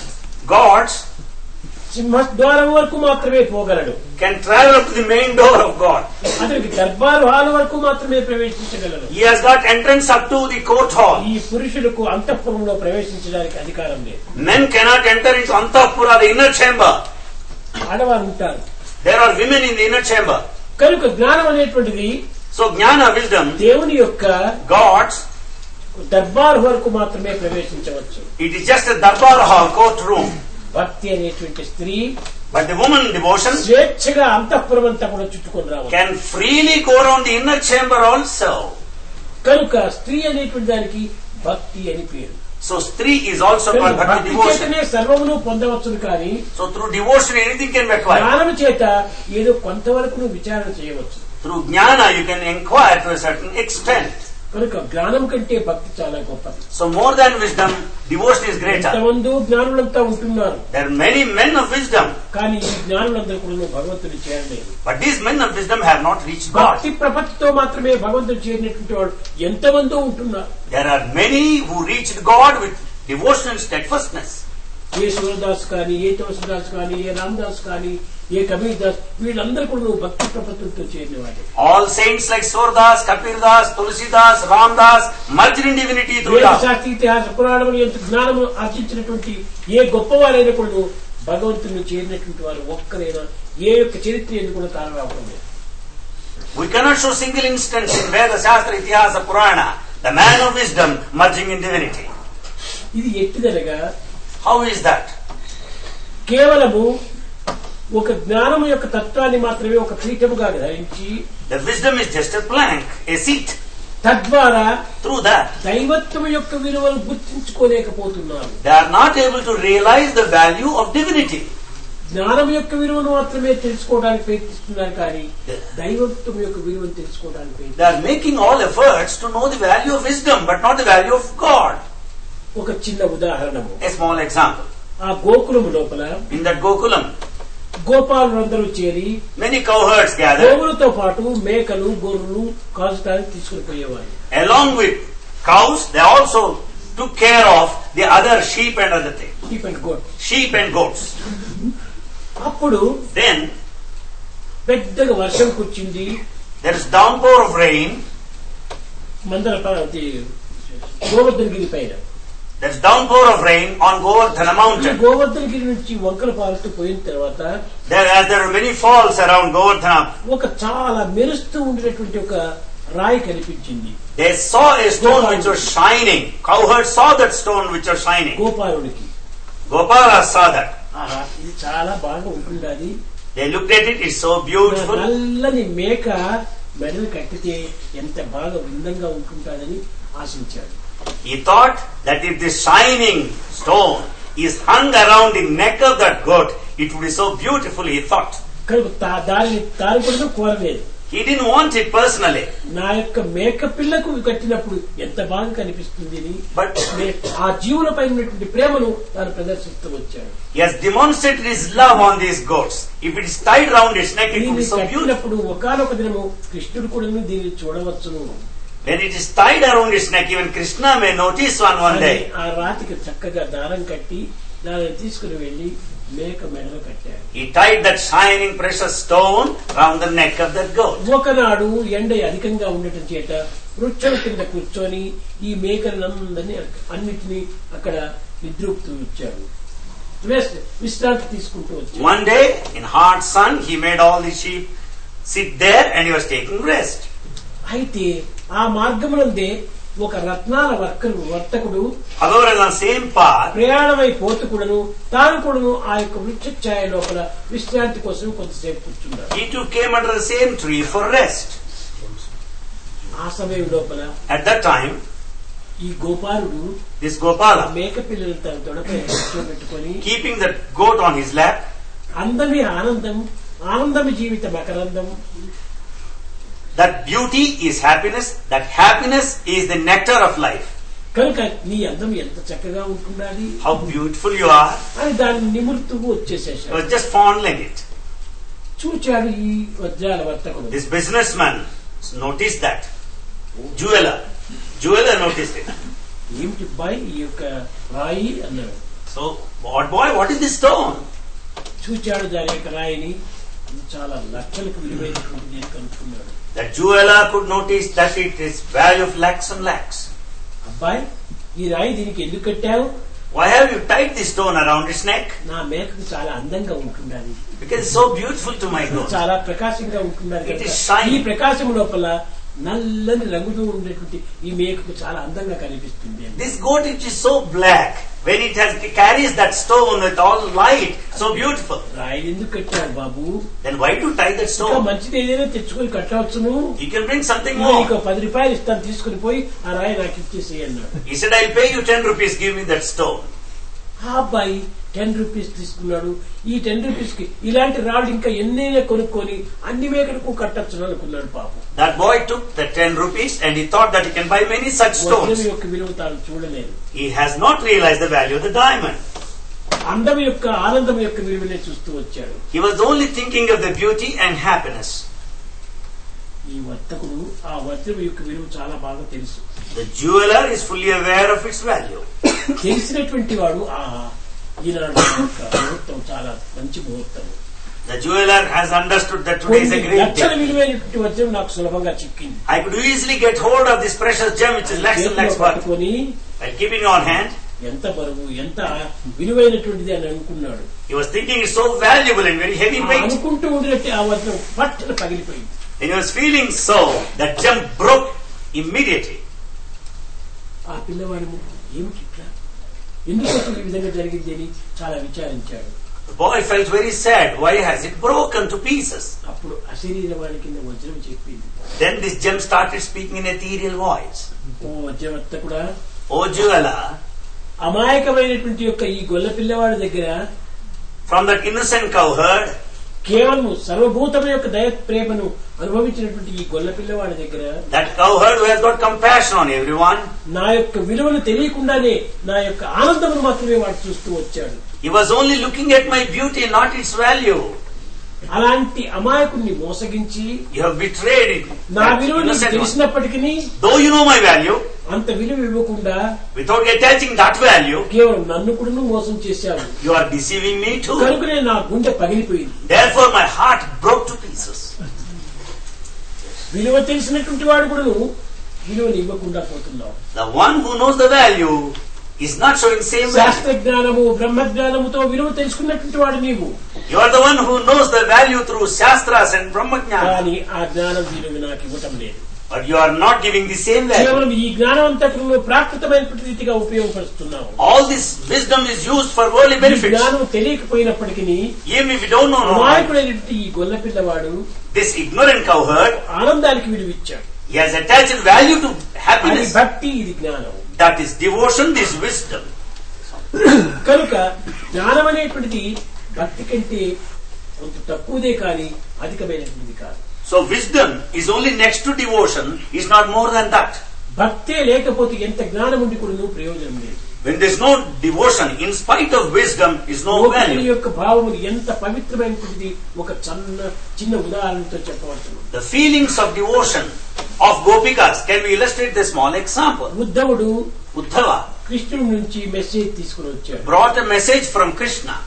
gods సింహద్వారం వరకు మాత్రమే పోగలడు can travel up to the main door of God. అతనికి దర్బారు హాల్ వరకు మాత్రమే ప్రవేశించగలడు He has got entrance up to the court hall. ఈ పురుషులకు అంతఃపురంలో ప్రవేశించడానికి అధికారం లేదు Men cannot enter into Antapura, the inner chamber. ఆడవారు ఉంటారు There are women in the inner chamber. కనుక జ్ఞానం అనేటువంటిది So jnana, wisdom, దేవుని యొక్క gods, దర్బారు వరకు మాత్రమే ప్రవేశించవచ్చు it is just a darbar hall, court room. భక్తి అనేటువంటి స్త్రీ But the woman devotion స్వేచ్ఛగా అంతఃపురం అంతా కూడా చుట్టుకొని రావచ్చు can freely go around the inner chamber also. కనుక స్త్రీ అనేటువంటి దానికి భక్తి అని పేరు So Stri is also కనుక called bhakti భక్తి devotion. చేతనే సర్వమును పొందవచ్చును కానీ So through devotion anything can be acquired. జ్ఞానం చేత ఏదో కొంతవరకు నువ్వు విచారణ చేయవచ్చు Through jnana you can inquire to a certain extent. కనుక జ్ఞానం కంటే భక్తి చాలా గొప్పది So more than wisdom, devotion is greater. ఎంతమంది జ్ఞానులంతా ఉంటున్నారు There are many men of wisdom, కానీ ఈ జ్ఞానులందరూ కూడా భగవంతుని చేరలేదు but these men of wisdom have not reached God. భక్తి ప్రపత్తితో మాత్రమే భగవంతుడు చేరినటువంటి వాడు ఎంతమందో ఉంటున్నారు There are many who reached God with devotion and steadfastness. ఏ సూరదాస్ కానీ ఏ తులసిదాస్ కానీ ఏ రామదాస్ కానీ ఏ కబీర్ దాస్ వీళ్ళందరూ కూడా నువ్వు భక్తి ప్రపత్తులతో చేరిన వాడే All saints like Surdas, Kapirdas, Tulsidas, Ramdas merged in divinity through వేద love. శాస్త్ర ఇతిహాస పురాణములు ఎంత జ్ఞానము ఆర్జించినటువంటి ఏ గొప్పవారైనా కూడా నువ్వు భగవంతుని చేరినటువంటి వారు ఒక్కరైనా ఏ యొక్క చరిత్ర ఎందుకు కూడా కారణం లేదు We cannot show single instance in Veda, Shastra, Itihasa, Purana, the man of wisdom merging in divinity. ఇది ఎట్టిదనగా How is that? కేవలము ఒక జ్ఞానము యొక్క తత్వాన్ని మాత్రమే ఒక పీఠముగా ధరించి The wisdom is just a plank, a seat. తద్వారా Through that, దైవత్వం యొక్క విలువను గుర్తించుకోలేకపోతున్నారు they are not able to realize the value of divinity. జ్ఞానం యొక్క విలువను మాత్రమే తెలుసుకోవడానికి ప్రయత్నిస్తున్నారు కానీ దైవత్వం యొక్క విలువను తెలుసుకోవడానికి ప్రయత్నిస్తున్నారు. They are making all efforts to know the value of wisdom, but not the value of God. ఒక చిన్న ఉదాహరణము A small example. ఆ గోకులము లోపల In that Gokulam, గోపాలులందరూ చేరి many cowherds gathered. గోవులతో పాటు మేకలు గొర్రెలు కాల్చడానికి తీసుకుని పోయేవారు Along with cows, they also took care of the other sheep and other things. Sheep and goat. Sheep and goats. అప్పుడు Then పెద్దగా వర్షం కూర్చుంది there is downpour of rain. మందర ప- అది గోవర్ధన గిరి పైన There is downpour of rain on Govardhana ఈ mountain. Govardhana గిరి నుంచి వంకల పారుతూ పోయిన తర్వాత There, as there are many falls around Govardhana, ఒక చాలా మెరుస్తూ ఉండేటువంటి ఒక రాయి కనిపించింది they saw a stone which was shining. Cowherds saw that stone which was shining. గోపాలుడికి Gopala saw that. ఆహా ఇది చాలా బాగా ఉంటుండాలి They looked at it, it's so beautiful. నల్లని మేక మెడలు కట్టితే ఎంత బాగా విందంగా ఉంటుంటాదని ఆశించాడు He thought that if this shining stone is hung around the neck of that goat, it would be so beautiful, he thought. కనుక తా- దానిని తాను కూడా కోరలేదు He didn't want it personally. నా యొక్క మేక పిల్లకు కట్టినప్పుడు ఎంత బాగా కనిపిస్తుంది అని But మే- ఆ జీవులపై ఉన్నటువంటి ప్రేమను తాను ప్రదర్శిస్తూ వచ్చాడు he has demonstrated his love on these goats. If it is tied round its neck, it would దీన్ని be so beautiful. కట్టినప్పుడు ఒకనొక దినము కృష్ణుడు కూడా దీన్ని చూడవచ్చును When it is tied around its neck, even Krishna may notice one one అని day. ఆ రాతికి చక్కగా దారం కట్టి దానిని తీసుకుని వెళ్లి మేక మెడలో కట్టాడు He tied that shining precious stone round the neck of that goat. ఒకనాడు ఎండ అధికంగా ఉండటం చేత వృక్షం కింద కూర్చొని ఈ మేకలందరినీ అన్నిటినీ అక్కడ నిద్రూపుతూ వచ్చాడు రెస్ట్ విశ్రాంతి తీసుకుంటూ వచ్చాడు One day, in hot sun, he made all the sheep sit there and he was taking rest. అయితే ఆ మార్గమునందే ఒక రత్నాల వర్కరు వర్తకుడు However, on the same path, ప్రయాణమై పోతూ కూడాను తాను కూడాను ఆ యొక్క వృక్ష ఛాయ లోపల విశ్రాంతి కోసం కొంతసేపు కూర్చున్నాడు he too came under the same tree for rest. ఆ సమయం లోపల At that time, ఈ గోపాలుడు this Gopala, మేక పిల్లలు తన తొడపై కూర్చోబెట్టుకొని keeping that goat on his lap, అందమి ఆనందం ఆనందమి జీవిత మకరందం that beauty is happiness, that happiness is the nectar of life. కనుక నీ అందం ఎంత చక్కగా ఉంటున్నది How beautiful you are. అని దాన్ని నిమురుతూ He వచ్చేసేసాడు was just fondling it. చూచాడు ఈ వజ్రాల వర్తకుడు This businessman noticed that. Jeweler. Jeweler noticed it. ఏమిటి బాయ్ ఈ యొక్క రాయి అన్నాడు So, what boy, what is this stone? చూచాడు దాని యొక్క రాయిని ఇది చాలా లక్షలకు విలువైనటువంటిది అని కనుక్కున్నాడు The jeweler could notice that it is value of lakhs and lakhs. అబ్బాయి ఈ రాయి దీనికి ఎందుకు కట్టావు Why have you tied this stone around its neck? నా మేకకు చాలా అందంగా ఉంటుండాలి Because it's so beautiful to my goat. చాలా ప్రకాశంగా ఉంటున్నారు It కనుక is shiny. ఈ ప్రకాశం లోపల నల్లని రంగుతో ఉండేటువంటి ఈ మేకకు చాలా అందంగా కనిపిస్తుంది అని. This goat which is so black, when it has it carries that stone with all light, so beautiful. రాయి ఎందుకు కట్టాడు బాబు Then why to tie that ఇంకా stone? మంచిది ఏదైనా తెచ్చుకొని కట్టవచ్చును You can bring something ఇదిగో నీకు more. పది రూపాయలు ఇస్తాను తీసుకుని పోయి ఆ రాయి నాకు ఇచ్చేసి అన్నాడు He said, I'll pay you 10 rupees, give me that stone. ఆ అబ్బాయి టెన్ రూపీస్ తీసుకున్నాడు ఈ టెన్ రూపీస్ కి ఇలాంటి రాళ్ళు ఇంకా ఎన్నైనా కొనుక్కొని అన్ని మేకలకు కట్టచ్చు అనుకున్నాడు పాపం That boy took the 10 rupees and he thought that he can buy many such వజ్రం stones. యొక్క విలువ తాను చూడలేదు He has not realized the value of the diamond. అందం యొక్క ఆనందం యొక్క విలువనే చూస్తూ వచ్చాడు He was only thinking of the beauty and happiness. ఈ వర్తకుడు ఆ వజ్రం యొక్క విలువ చాలా బాగా తెలుసు The jeweler is fully aware of its value. తెలిసినటువంటి వాడు ఆ ఈనాడు యొక్క ముహూర్తం చాలా మంచి ముహూర్తం The jeweler has understood that today is a కొన్ని great లక్షల day. విలువైనటువంటి వజ్రం నాకు సులభంగా చిక్కింది I could easily get hold of this precious gem which is lakhs and చేతిలో lakhs worth. పట్టుకొని While keeping it on hand, ఎంత బరువు ఎంత విలువైనటువంటిది అని అనుకున్నాడు he was thinking it's so valuable and very heavy ఆ weight. అనుకుంటూ ఉండినట్టు ఆ వజ్రం పట్టున పగిలిపోయింది And he was feeling so, that gem broke immediately. ఆ పిల్లవాడు ఏమిటి ఇట్లా ఎందుకోసం ఈ విధంగా జరిగింది అని చాలా విచారించాడు The boy felt very sad. Why has it broken to pieces? అప్పుడు అశరీరవాణి కింద వజ్రం చెప్పింది Then this gem started speaking in ethereal voice. ఓ వజ్రవర్త కూడా O jeweler, అమాయకమైనటువంటి యొక్క ఈ గొల్ల పిల్లవాడి దగ్గర from that innocent cowherd, కేవలం సర్వభూతం యొక్క దయ ప్రేమను అనుభవించినటువంటి ఈ గొల్ల పిల్లవాడి దగ్గర that cowherd who has got compassion on everyone, నా యొక్క విలువను తెలియకుండానే నా యొక్క ఆనందమును మాత్రమే వాడు చూస్తూ వచ్చాడు he was only looking at my beauty, not its value. అలాంటి అమాయకుణ్ణి మోసగించి You have betrayed it. నా that విలువ నీకు innocent one. తెలిసినప్పటికీ Though you know my value, అంత విలువ ఇవ్వకుండా without attaching that value, కేవలం నన్ను కూడా మోసం చేశావు you are deceiving me too. కనుకనే నా గుండె పగిలిపోయింది Therefore, my heart broke to pieces. విలువ తెలిసినటువంటి వాడు కూడా విలువను ఇవ్వకుండా పోతున్నావు The one who knows the value is not showing same శాస్త్ర value. జ్ఞానము బ్రహ్మ జ్ఞానముతో విలువ తెలుసుకున్నటువంటి వాడు నీవు You are the one who knows the value through Shastras and Brahmajnana. కానీ ఆ జ్ఞానం విలువ నాకు ఇవ్వటం లేదు But you are not giving the same value. కేవలం ఈ జ్ఞానం అంతా నువ్వు ప్రాకృతమైనటువంటి రీతిగా ఉపయోగపరుస్తున్నావు All this wisdom is used for worldly ఈ benefits. జ్ఞానం తెలియకపోయినప్పటికీ Even if you don't know, no, అమాయకుడైనటువంటి ఈ గొల్ల పిల్లవాడు This ignorant cowherd, ఆనందానికి విలువిచ్చాడు he has attached value to అది happiness. భక్తి ఇది జ్ఞానం That is devotion, this wisdom. కనుక జ్ఞానం అనేటువంటిది భక్తి కంటే కొంత తక్కువదే కానీ అధికమైనటువంటిది కాదు So wisdom is only next to devotion, is not more than that. భక్తే లేకపోతే ఎంత జ్ఞానం ఉండి కూడా ప్రయోజనం లేదు When there is no devotion, in spite of wisdom, is no గోపికల value. యొక్క భావములు ఎంత పవిత్రమైనటువంటిది ఒక చిన్న చిన్న ఉదాహరణతో చెప్పవచ్చు The feelings of devotion of Gopikas, can we illustrate the small example? ఉద్ధవుడు Uddhava కృష్ణుడి నుంచి మెసేజ్ తీసుకుని వచ్చాడు brought a message from Krishna.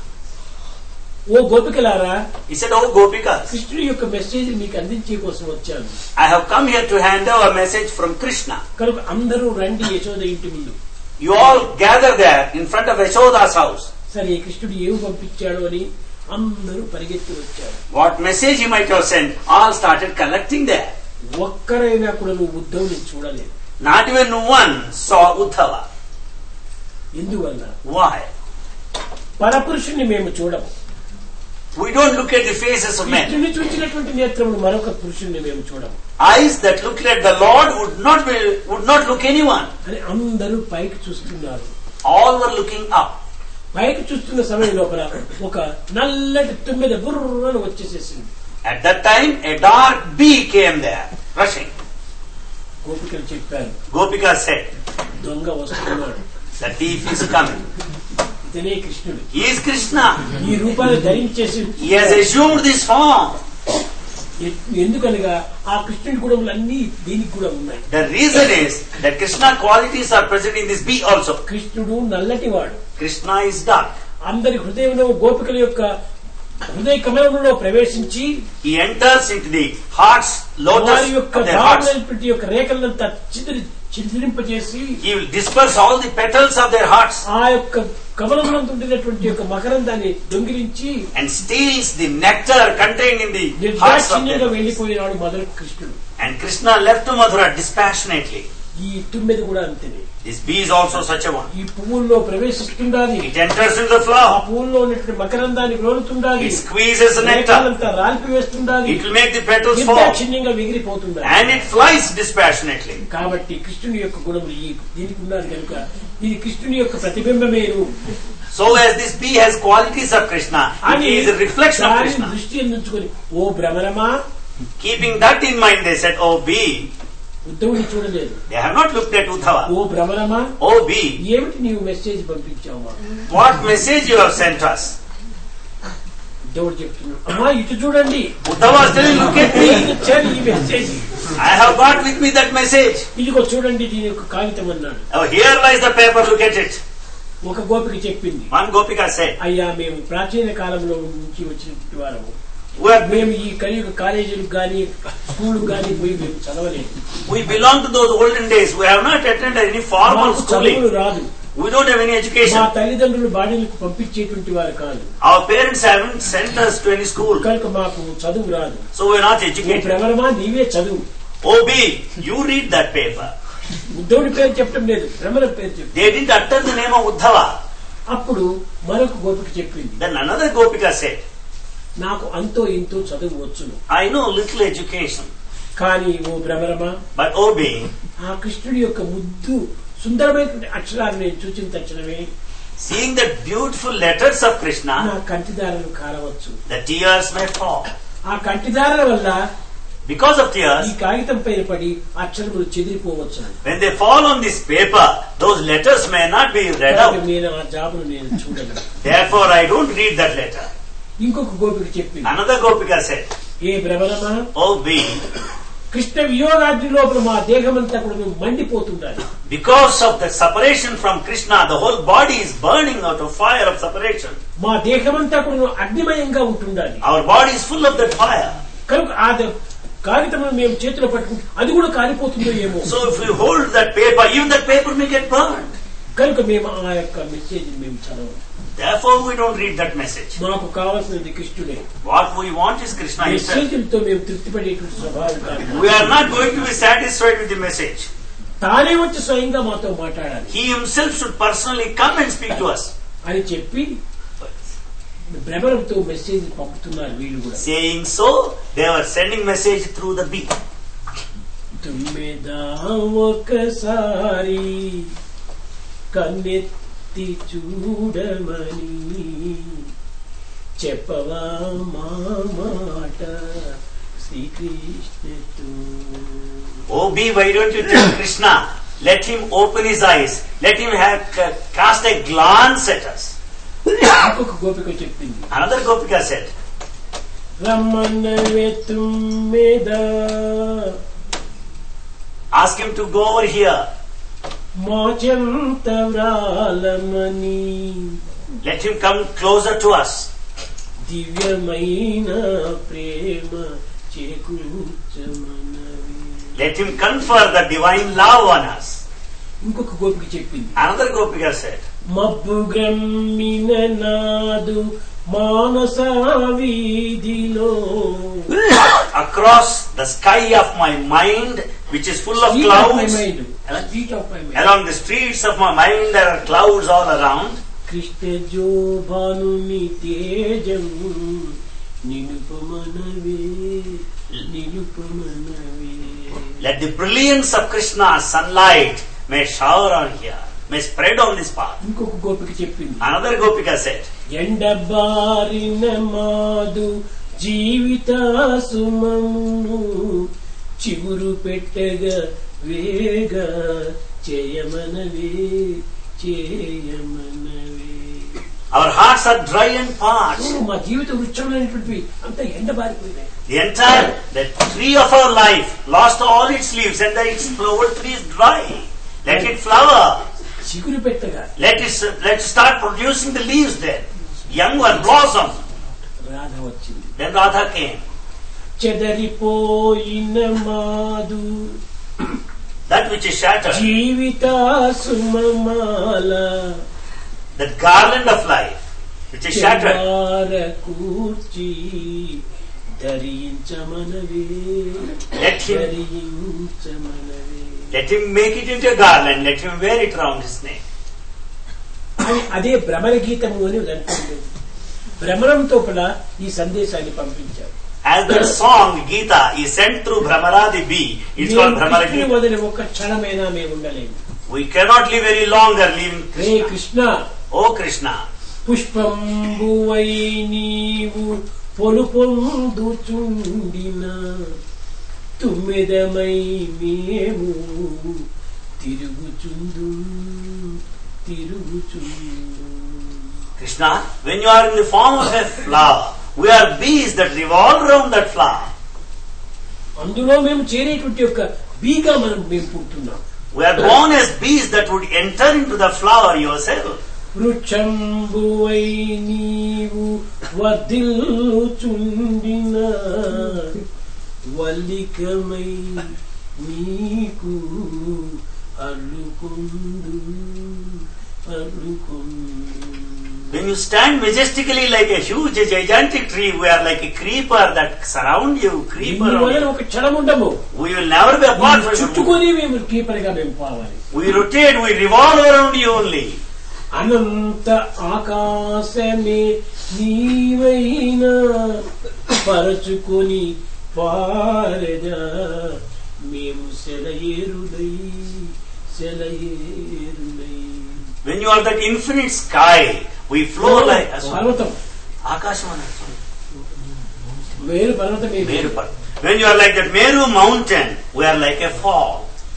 Oh గోపికలారా He said, Oh Gopikas, కృష్ణుడి యొక్క మెసేజ్ మీకు అందించే కోసం వచ్చాను I have come here to hand over a message from Krishna. కనుక అందరూ రండి యశోద ఇంటి ముందు You all gather there in front of Yashoda's house. సరే కృష్ణుడు ఏమి పంపించాడు అని అందరూ పరిగెత్తి వచ్చారు What message he might have sent, all started collecting there. ఒక్కరైనా కూడా నువ్వు ఉద్ధవుని చూడలేదు Not even one saw Uddhava. ఎందువల్ల Why? పరపురుషుణ్ణి మేము చూడము We don't look at the faces of men. కృష్ణుని చూచినటువంటి నేత్రములు మరొక పురుషుణ్ణి మేము చూడము Eyes that looked at the Lord would not be, would not look anyone. అని అందరూ పైకి చూస్తున్నారు All were looking up. పైకి చూస్తున్న సమయం లోపల ఒక నల్లటి తుమ్మెద బుర్రను వచ్చేసేసింది At that time, a dark bee came there, rushing. గోపికలు చెప్పారు Gopika said, దొంగ వస్తున్నాడు The thief is coming. ఇతనే కృష్ణుడు He is Krishna. ఈ రూపాన్ని ధరించేసి He has assumed this form. ఎ- ఎందుకనగా ఆ కృష్ణుడి గుణములు అన్ని దీనికి కూడా ఉన్నాయి The reason is that Krishna qualities are present in this bee also. కృష్ణుడు నల్లటివాడు Krishna is dark. అందరి హృదయంలో గోపికల యొక్క హృదయ కమలంలో ప్రవేశించి He enters into the hearts, lotus వారి యొక్క of their hearts. దారుణమైనటువంటి యొక్క రేఖలంతా చిదిరి చిదిరింపజేసి He will disperse all the petals of their hearts ఆ యొక్క కమలంలో ఉండినటువంటి యొక్క మకరందాన్ని దొంగిలించి and steals the nectar contained in the hearts of నిర్దాక్షిణ్యంగా them. వెళ్లిపోయినాడు మొదలు కృష్ణుడు And Krishna left to Mathura dispassionately. ఈ తుమ్మెది కూడా అంతేనే This bee is also such a one. ఈ పువ్వుల్లో ప్రవేశిస్తుండాలి It enters into the ఆ flower. పువ్వుల్లో ఉన్నటువంటి మకరందాన్ని రోలుతుండాలి It squeezes the nectar. రేఖలంతా రాల్పివేస్తుండాలి It will make the petals fall. నిర్దాక్షిణ్యంగా ఎగిరిపోతుండాలి And it flies dispassionately. కాబట్టి కృష్ణుని యొక్క గుణములు ఈ దీనికి ఉన్నది కనుక ఇది కృష్ణుని యొక్క ప్రతిబింబమేను So as this bee has qualities of Krishna, it అని is a reflection of దానిని Krishna. దృష్టి అందించుకొని ఓ భ్రమరమా Keeping that in mind, they said, Oh bee, ఉద్ధవుని చూడలేదు they have not looked at Uddhava. Oh భ్రమరమా Oh bee, ఏమిటి నీవు message పంపించావు మాకు? what message you have sent us? ఉద్ధవుడు చెప్తున్నాడు అమ్మా ఇటు చూడండి Uddhava is telling, look at నేను me. ఇచ్చాను ఈ message I have got with me that message. ఇదిగో చూడండి దీని యొక్క కాగితం అన్నాడు Oh, here lies the paper, look at it. ఒక గోపిక చెప్పింది One Gopika said, అయ్యా మేము ప్రాచీన కాలంలో నుంచి వచ్చినటువంటి వారము we, are, మేము ఈ కలియుగ కాలేజీలకు గాని స్కూల్ గాని పోయి మేము చదవలేదు we belong to those olden days. We have not attended any formal మాకు చదువులు schooling. రాదు We don't have any మా education. తల్లిదండ్రులు బాడీలకు పంపించేటువంటి వారు కాదు Our parents haven't sent us to any school. కనుక మాకు చదువు రాదు So we're not oh educated. భ్రమరమా నీవే చదువు Oh bee, you read that paper. ఉద్ధవుడి పేరు చెప్పడం లేదు భ్రమర పేరు చెప్పు They didn't utter the name of Uddhava. అప్పుడు మరొక గోపిక చెప్పింది Then another Gopika said, నాకు అంతో ఇంతో చదువు వచ్చును I know little education, కానీ ఓ భ్రమరమా but oh bee, ఆ కృష్ణుడి యొక్క ముద్దు సుందరమైనటువంటి అక్షరాలు నేను చూచిన తక్షణమే seeing the beautiful letters of నా Krishna, కంటిదారలు కారవచ్చు the tears may fall. ఆ కంటిదారుల వల్ల Because of ఈ tears, కాగితం పైన పడి అక్షరములు చెదిరిపోవచ్చు when they fall on this paper, those letters may not be read కనుక out. నేను ఆ జాబును నేను చూడను Therefore, I don't read that letter. ఇంకొక గోపిక చెప్పింది Another Gopika said, ఏ భ్రమరమా Oh bee, కృష్ణ వియోగాగ్ని లోపల మా దేహమంతా కూడా మేము మండిపోతుండాలి because of the separation from Krishna, the whole body is burning out of fire of separation. మా దేహమంతా కూడా అగ్నిమయంగా ఉంటుండాలి Our body is full of that fire. కనుక ఆ ద- కాగితమును మేము చేతిలో పట్టుకుంటే అది కూడా కాలిపోతుందో ఏమో So if we hold that paper, even that paper may get burned. కనుక మేము ఆ యొక్క మెసేజ్ మేము చదవం Therefore, we don't read that message. మాకు కావాల్సినది కృష్ణుడే What we want is Krishna himself. మెసేజ్లతో మేము తృప్తి పడేటువంటి స్వభావం కాదు We are not going to be satisfied with the message. తానే వచ్చి స్వయంగా మాతో మాట్లాడాలి He himself should personally come and speak to us. అని చెప్పి భ్రమరంతో మెసేజ్ పంపుతున్నారు వీళ్ళు కూడా Saying so, they were sending message through the bee. తుమ్మెదా ఒకసారి కన్నెత్తి చూడమని చెప్పవా మా మాట శ్రీకృష్ణతో Oh bee, why don't you tell Krishna? Let him open his eyes. Let him have ca- cast a glance at us. ఇంకొక గోపిక చెప్పింది Another Gopika said, రమ్మన్నవే తుమ్మెదా ask him to go over here. మా చెంత వ్రాలమని Let him come closer to us. దివ్యమైన ప్రేమ చేకూర్చమనవి Let him confer the divine love on us. ఇంకొక గోపిక చెప్పింది Another Gopika said, మబ్బు గ్రమ్మిన నాదు మానస వీధిలో across the sky of my mind, which is full of Street of my clouds, mind. Street of my mind. along the streets of my mind, there are clouds all around. Krishna జోభానుని తేజం నిలుపమనవే నిలుపమనవే Let the brilliance of Krishna's sunlight may shower on here, may spread on this path. ఇంకొక గోపిక చెప్పింది Another Gopika said, ఎండబారిన మాదు జీవిత సుమమును చిగురు పెట్టగా వేగ చేయమనవే చేయమనవే Our hearts are dry and parched. మా జీవిత వృక్షమైనటువంటివి అంత ఎండబారిపోయినాయి The entire the tree of our life lost all its leaves and the, its flower tree is dry. Let it flower. చిగురు పెట్టగా Let it let it start producing the leaves then. Young one blossom. Radha వచ్చింది Then Radha came. చెదరిపోయిన మాదు That which is shattered, Jeevitha సుమమాల that garland of life, which is shattered. చెవార కూర్చి ధరించమనవే Let him ధరించమనవే let him make it into a garland. Let him wear it round his neck. అని అదే భ్రమర గీతము అని అంటుంది భ్రమరంతో కూడా ఈ సందేశాన్ని పంపించారు As that song Gita is sent through Brahmaradi bee, it's called మేము Brahmara కృష్ణుని Gita. వదిలి ఒక్క క్షణమైనా మేము ఉండలేము We cannot live any longer leaving ray Krishna. Krishna Oh Krishna, పుష్పంబువై నీవు పొలు పొందుచుండిన తుమ్మెదమై మేము తిరుగుచుందు తిరుగుచుందు Krishna, when you are in the form of a flower, we are bees that revolve around that flower. అందులో మేము చేరేటువంటి యొక్క బీగా మనం మేము పుట్టున్నాం We are born as bees that would enter into the flower yourself. వృక్షంబువై నీవు వర్ధిల్లుచుండిన వల్లికమై నీకు అల్లుకుందు అల్లుకుందు When you stand majestically like a huge, gigantic tree, we are like a creeper that surround you, creeper. దీని వలన around you. ఒక క్షణం ఉండము We will never be apart from you. చుట్టుకొని మేము కీపర్గా మేము పోవాలి We rotate, we revolve around you only. అనంత ఆకాశమే నీవైనా పరచుకొని పారదా మేము సెలయేరులై సెలయేరులై When you are that infinite sky, we flow like a పర్వతం Akashvana. Meru పర్వతమే Meru Parvat. When you are like that Meru mountain, we are like a fall.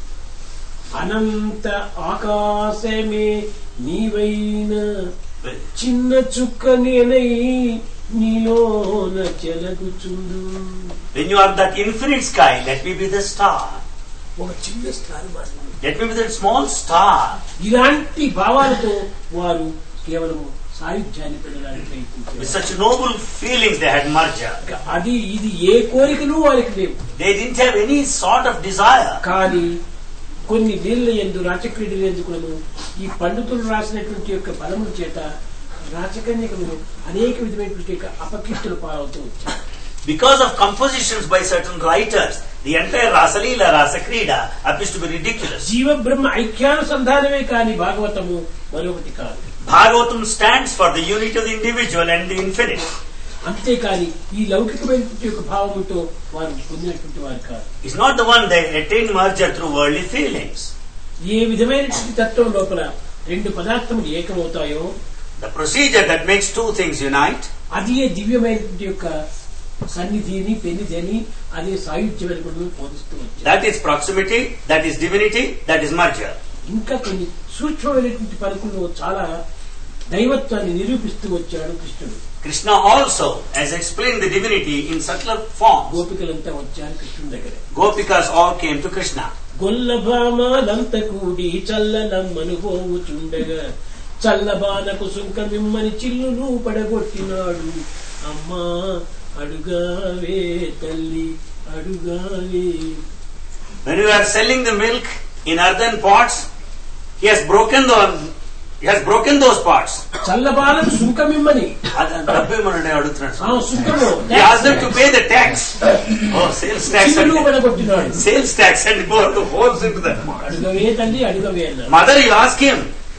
అనంత ఆకాశమే నీవైనా చిన్న చుక్క నేనై నీలోన చెలగుచుండు When you are that infinite sky, let me be the star. ఒక చిన్న star మాత్రమే Let me be that small star. ఇలాంటి భావాలతో వారు కేవలం సాయుధ్యాన్ని పెరగడానికి With ప్రయత్నించారు such noble feelings, they had merger. ఇక అది ఇది ఏ కోరికలు వారికి లేవు They didn't have any sort of desire. కానీ కొన్ని నీళ్ళ ఎందు రాచక్రీడలు ఎందుకులను ఈ పండితులు రాసినటువంటి యొక్క బలముల చేత రాచకన్యకలు అనేక విధమైనటువంటి యొక్క అపకీర్తులు పాలవుతూ వచ్చారు Because of compositions by certain writers, the entire Rasalila, Rasakrida appears to be ridiculous. జీవ బ్రహ్మ ఐక్యానుసంధానమే కాని భాగవతము మరొకటి కాదు Bhagavatam stands for the unity of the individual and the infinite. అంతేకాని ఈ లౌకికమైనటువంటి యొక్క భావముతో వారు పొందినటువంటి వారు కాదు It's not the one that attained merger through worldly feelings. ఏ విధమైనటువంటి తత్వం లోపల రెండు పదార్థములు ఏకమవుతాయో The procedure that makes two things unite, అది ఏ దివ్యమైనటువంటి యొక్క సన్నిధిని పెన్నిధిని అదే సాయుధ్యమని కూడా బోధిస్తూ వచ్చారు that is proximity, that is divinity, that is merger. ఇంకా కొన్ని సూక్ష్మమైనటువంటి పలుకుల్లో చాలా దైవత్వాన్ని నిరూపిస్తూ వచ్చాడు కృష్ణుడు Krishna also has explained the divinity in subtler forms. గోపికలంతా వచ్చారు కృష్ణుడి దగ్గర Gopikas all came to Krishna. గొల్లభామాలంత కూడి చల్లనమ్మను పోవుచుండగా చల్లబానకు సుంకమిమ్మని చిల్లును పడగొట్టినాడు అమ్మా అడుగావే తల్లి అడుగావే When you are selling the milk in earthen pots, he has broken the he has broken those pots. చల్లబానకు సుంకమిమ్మని అది డబ్బు ఇవ్వమని అడుగుతున్నాడు ఆ సుంకము He asked them to pay the tax. Oh, sales tax. చిల్లును And, పడగొట్టినాడు sales tax and bore the holes into the అడుగవే తల్లి అడుగవే అన్నాడు Mother, you ask him.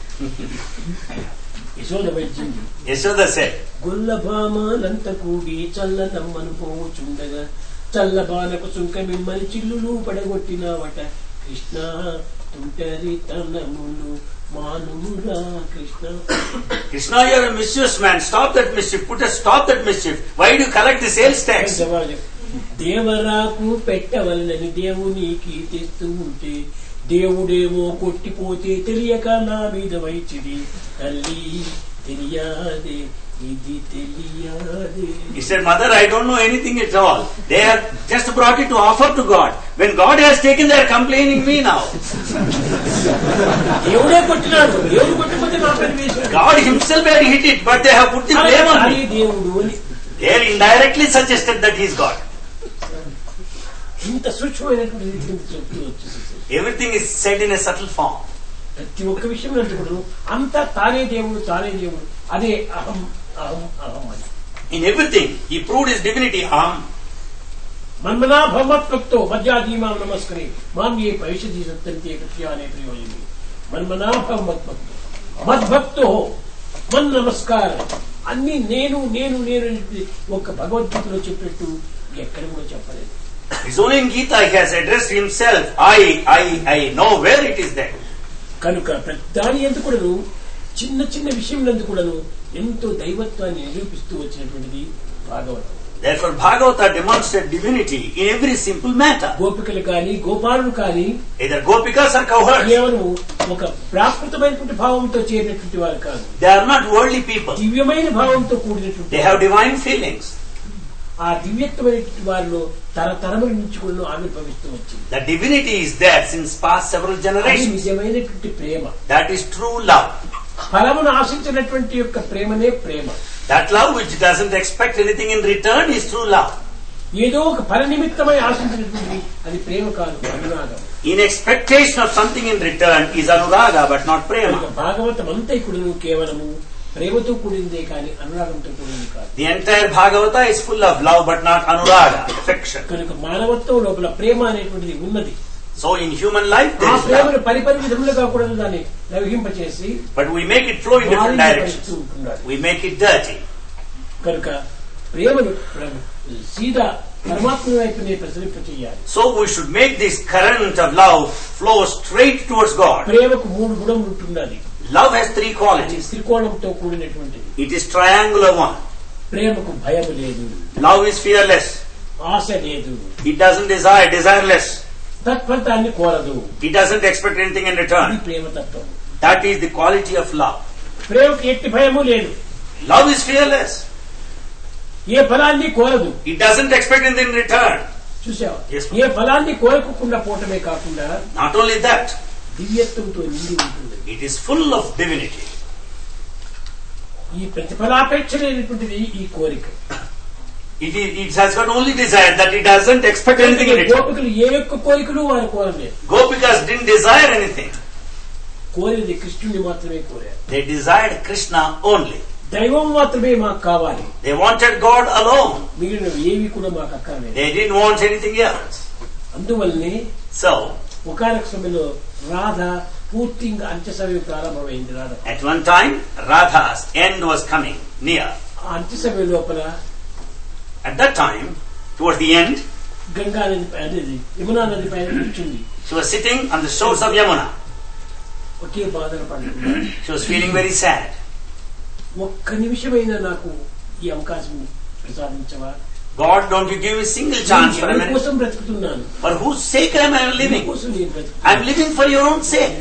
Yashoda వచ్చింది Yashoda said, గొల్లభామాలంత కూడి చల్లనమ్మను పోవుచుండగా చల్లబానకు సుంకమిమ్మని చిల్లులు పడగొట్టినావట కృష్ణ తుంటరి తనములు మానుమురా Krishna Krishna, you are a mischievous man. Stop that mischief. Put a stop that mischief. Why do you collect the sales tax? జవాబు చెప్పు. దేవరాకు పెట్టవలనని దేవుని కీర్తిస్తూ ఉంటే దేవుడేమో కొట్టిపోతే తెలియక నా మీద వైచిది తల్లి తెలియాదే ఇది తెలియాదే He said, Mother, I don't know anything at all. They have just brought it to offer to God. When God has taken, they are complaining me now. దేవుడే కొట్టినాడు దేవుడు కొట్టిపోతే నా పని వేసాడు God himself had hit it, but they have put the blame on తానే me. దేవుడు అని They indirectly suggested that he is God. ఇంత సూక్ష్మమైనటువంటి రీతిని చెప్తూ వచ్చేసి Everything is said in a subtle form. ప్రతి ఒక్క విషయం కూడా అంతా తానే దేవుడు తానే దేవుడు అదే అహం అహం అహం అని In everything, he proved his divinity. Aham. మన్మనా భగవత్భక్తో మధ్యాధీమాం నమస్కరి మాం ఏ భవిష్యతి సత్యంతే కృష్య అనే ప్రయోజనం మన్మనా భగవత్భక్తో మద్భక్తో మన్ నమస్కారం అన్ని నేను నేను నేను అని ఒక భగవద్గీతలో చెప్పినట్టు ఎక్కడ కూడా చెప్పలేదు It's only in Gita he has addressed himself. I, I, I know where it is there. కనుక ప్రతి దాని ఎందుకు కూడాను చిన్న చిన్న విషయంలో కూడాను ఎంతో దైవత్వాన్ని నిరూపిస్తూ వచ్చినటువంటిది Bhagavatam Therefore, Bhagavata demonstrates divinity in every simple matter. గోపికలు కానీ గోపాలుడు కానీ Either Gopikas or cowherds. కేవలం ఒక ప్రాకృతమైనటువంటి భావంతో చేరినటువంటి వారు కాదు They are not worldly people. దివ్యమైన భావంతో కూడినటువంటి They have divine feelings. ఆ దివ్యత్వమైనటువంటి వారిలో తరతరముల నుంచి కూడా ఆవిర్భవిస్తూ వచ్చింది The divinity is there since past several అది generations. నిజమైనటువంటి ప్రేమ That is true love. ఫలమును ఆశించినటువంటి యొక్క ప్రేమనే ప్రేమ That love which doesn't expect anything in return is true love. ఏదో ఒక ఫల నిమిత్తమై ఆశించినటువంటి అది ప్రేమ కాదు అనురాగం In expectation of something in return is anuraga but not కనుక prema. భాగవతం అంతా ఇప్పుడు కేవలము ప్రేమతో కూడిందే కానీ అనురాగంతో కూడింది కాదు The entire Bhagavata is full of love but not anuraga, affection. కనుక మానవత్వం లోపల ప్రేమ అనేటువంటిది ఉన్నది So in human life ఆ there is ప్రేమను love. పరిపరి విధములుగా కూడా దాన్ని లవింపచేసి But we make it flow in different మాలిన్యపరుస్తూ directions. ఉంటున్నాడు We make it dirty. కనుక ప్రేమను ప్ర- సీదా పరమాత్మ వైపునే ప్రసరింప చేయాలి So we should make this current of love flow straight towards God. ప్రేమకు మూడు గుణములు ఉంటున్నది Love has three అది qualities. త్రికోణంతో కూడినటువంటిది It is triangular one. ప్రేమకు భయం లేదు Love is fearless. ఆశ లేదు It doesn't desire, desireless. తత్ఫలితాన్ని కోరదు It doesn't expect anything in ఇది return. ప్రేమ తత్వం That is the quality of love. ప్రేమకు ఎట్టి భయము లేదు Love is fearless. ఏ ఫలాన్ని కోరదు It doesn't expect anything in return. చూసావా Yes, ma'am. ఏ ఫలాన్ని కోరకుండా పోవటమే కాకుండా Not only that, దివ్యత్వంతో నిండి ఉంటుంది it is full of divinity. ఈ ప్రతిఫలాపేక్ష లేనటువంటిది ఈ కోరిక It, is, it has got only desire that it doesn't expect anything in return. గోపికలు ఏ యొక్క కోరికలు వారు కోరలేదు Gopikas didn't desire anything. కోరినది కృష్ణుని మాత్రమే కోరారు They desired Krishna only. దైవం మాత్రమే మాకు కావాలి They wanted God alone. మిగిలినవి ఏవి కూడా మాకు అక్కర్లేదు They didn't want anything else. అందువల్లనే So, ఒకనొక సమయంలో రాధ పూర్తి ఇంకా అంత్య సమయం ప్రారంభమైంది Radha At one time, Radha's end was coming near. ఆ అంత్య సమయం లోపల At that time, towards the end, Ganga నది పై- అనేది యమునా నది పైన కూర్చుంది she was sitting on the shores of Yamuna. ఒకే బాధలు పడుతుంది She was feeling very sad. ఒక్క నిమిషమైనా నాకు ఈ అవకాశం ప్రసాదించవా God, don't you give me a single chance for a ఎవరి minute. కోసం బ్రతుకుతున్నాను For whose sake am I నీ living? కోసం నేను I am బ్రతుకుతున్నాను living for your own sake.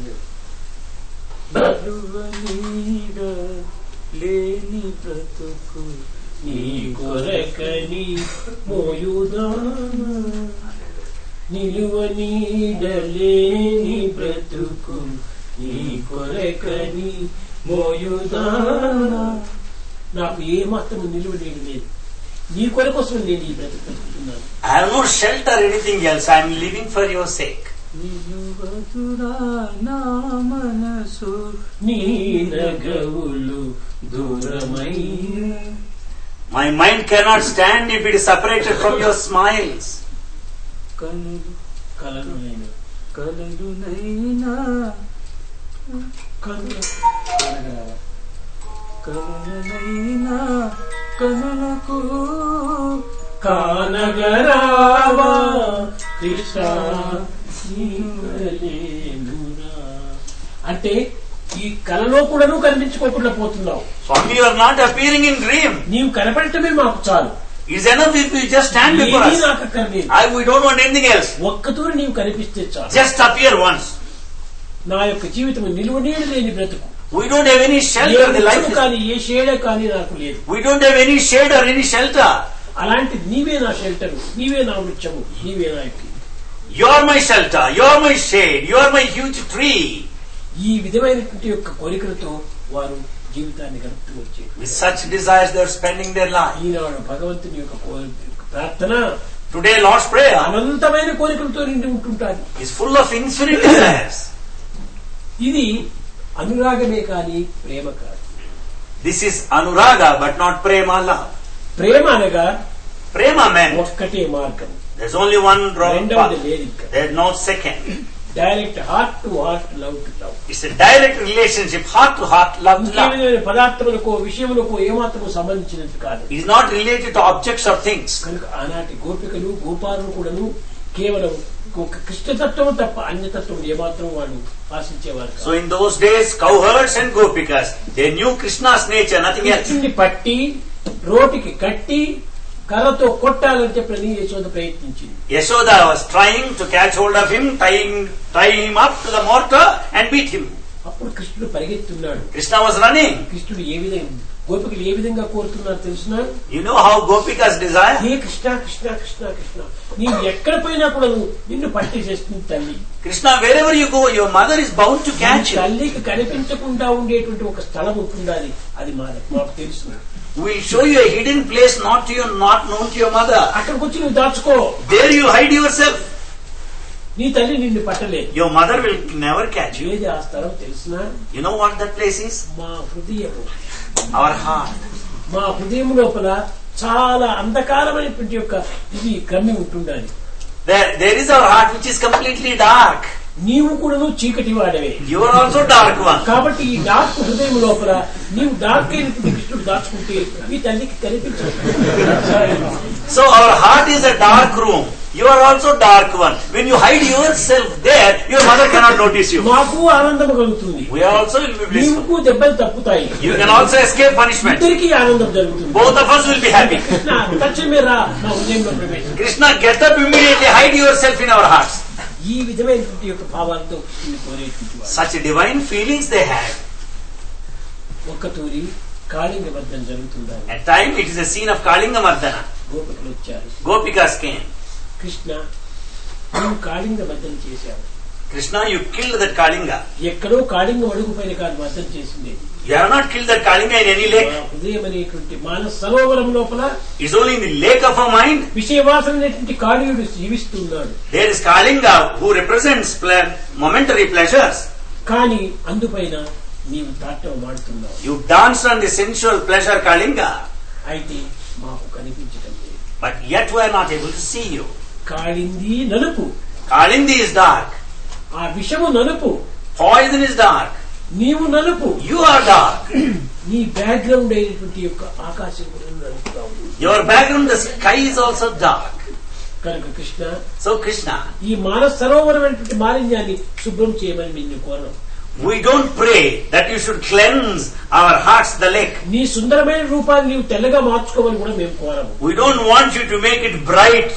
లేని బ్రతుకు నీ కొరకని మోయుదాన నిలువ నీడలేని బ్రతుకు నీ కొరకని మోయుదాన నాకు ఏ మాత్రం నిలువ నీడు లేదు నీ కొరకోసం నేను ఈ బ్రతుకు బ్రతుకుతున్నాను I have no shelter, anything else. I am living for your sake. నిలువదురా నా మనసు నీ నగవులు దూరమైన My mind cannot stand if it is separated from your smiles. కనులు కలను నేను కలలునైనా కను కనగలవా? కలనైనా కనులకు కానగరావా కృష్ణ నీవలేనురా. అంటే ఈ కలలో కూడాను కనిపించుకోకుండా పోతున్నావు Swami, you are not appearing in dream. నీవు కనపడటమే మాకు చాలు It's enough if you just stand before ఏమీ us. నాకు అక్కర్లేదు I, we don't want anything else. ఒక్కతూరి నీవు కనిపిస్తే చాలు Just appear once. నా యొక్క జీవితం నిలువ నీడు లేని బ్రతుకు We don't have any A shelter. The life వృక్షము is, కానీ ఏ షేడ కానీ నాకు లేదు we don't have any shade or any shelter. అలాంటి నీవే నా షెల్టర్ నీవే నా వృక్షము నీవే నా యొక్క You are my shelter. You are my shade. You are my huge tree. ఈ విధమైనటువంటి యొక్క కోరికలతో వారు జీవితాన్ని గడుపుతూ వచ్చేది With such desires, they are spending their life. ఈనాడు భగవంతుని యొక్క కోరిక ప్రార్థన Today, Lord's Prayer అనంతమైన కోరికలతో నిండి ఉంటుంటాది is full of infinite desires. ఇది అనురాగమే కానీ ప్రేమ కాదు This is Anuraga, but not Prema love. ప్రేమ అనగా Prema meant ఒక్కటే మార్గం there's only one road రెండవది path. లేదు ఇంకా There's no second. Direct heart to heart love to love It's a direct relationship, heart to heart, love to love. ఇంకేమైనా పదార్థములకు విషయములకు ఏమాత్రము సంబంధించినది కాదు It is not related to objects or things. కనుక ఆనాటి గోపికలు గోపాలను కూడాను కేవలం ఒక కృష్ణతత్వం తప్ప అన్యతత్వం ఏమాత్రం వాళ్ళు ఆశించేవారు కాదు. So in those days, cowherds and gopikas, they knew Krishna's nature, nothing else. కృష్ణుని పట్టి రోటికి కట్టి కర్రతో కొట్టాలని చెప్పని యశోద ప్రయత్నించింది Yashoda was trying to catch hold of him, tying, tie him up to the mortar and beat him. అప్పుడు కృష్ణుడు పరిగెత్తున్నాడు Krishna was running. కృష్ణుడు ఏ విధంగా గోపికలు ఏ విధంగా కోరుతున్నారు తెలుసునా You know how gopikas desire? హే కృష్ణ కృష్ణ కృష్ణ కృష్ణ నీవు ఎక్కడ పోయినా కూడా నువ్వు నిన్ను పట్టేసేస్తుంది తల్లి Krishna, wherever you go, your mother is bound to catch you. తల్లికి కనిపించకుండా ఉండేటువంటి ఒక స్థలం ఉంటుండాలి అది మా మాకు తెలుసు We'll show you a hidden place not to you, not known to your mother. అక్కడికి వచ్చి నువ్వు దాచుకో There you hide yourself. నీ తల్లి నిన్ను పట్టలేదు Your mother will never catch you. ఏది ఆ స్థలం తెలిసినా You know what that place is? మా హృదయము Our heart. మా హృదయం లోపల చాలా అంధకారమైనటువంటి యొక్క ఇది క్రమి ఉంటుండాలి There, there is our heart which is completely dark. నీవు కూడాను చీకటి వాడవే You are also dark one. కాబట్టి ఈ డార్క్ హృదయం లోపల నీవు డార్క్ అయినటువంటి కృష్ణుడు దాచుకుంటే ఈ తల్లికి కనిపించదు So our heart is a dark room. You are also dark one. When you hide yourself there, your mother cannot notice you. మాకు ఆనందం కలుగుతుంది We also will be blissful. నీకు దెబ్బలు తప్పుతాయి You can also escape punishment. ఇద్దరికి ఆనందం జరుగుతుంది Both of us will be happy. Krishna తక్షణమే రా నా హృదయంలో ప్రవేశం Krishna, get up immediately, hide yourself in our hearts. ఈ విధమైనటువంటి యొక్క భావాలతో కృష్ణుని కోరేటువంటి వాడు. Such divine feelings they had. ఒక్క తూరి కాళింగ బద్దం జరుగుతుందా At time, it is a scene of Kalinga Mardana. గోపికలు వచ్చారు Gopikas came. కృష్ణ నువ్వు కాళింగ బద్దం చేశావు Krishna, you killed that Kalinga. ఎక్కడో కాళింగ అడుగు పైన కాదు బద్దం చేసింది You have not killed that Kalinga in any lake. మా హృదయం అనేటువంటి మానస సరోవరం లోపల It's only in the lake of our mind. విషయవాసన అనేటువంటి కాళీయుడు జీవిస్తున్నాడు There is Kalinga who represents ple- momentary pleasures. కానీ అందుపైన నీవు తాటం మాడుతున్నావు You danced on the sensual pleasure Kalinga, అయితే మాకు కనిపించటం లేదు but yet we are not able to see you. Kalindi నలుపు Kalindi is dark. ఆ విషము నలుపు Poison is dark. నీవు నలుపు You are dark. నీ బ్యాక్గ్రౌండ్ అయినటువంటి యొక్క ఆకాశం కూడా నలుపుగా ఉంది Your background, the sky is also dark. కనుక కృష్ణ So Krishna, ఈ మానస సరోవరమైనటువంటి మాలిన్యాన్ని శుభ్రం చేయమని నిన్ను కోరం we don't pray that you should cleanse our hearts, the lake. నీ సుందరమైన రూపాన్ని నీవు తెల్లగా మార్చుకోమని కూడా మేము కోరము We don't want you to make it bright.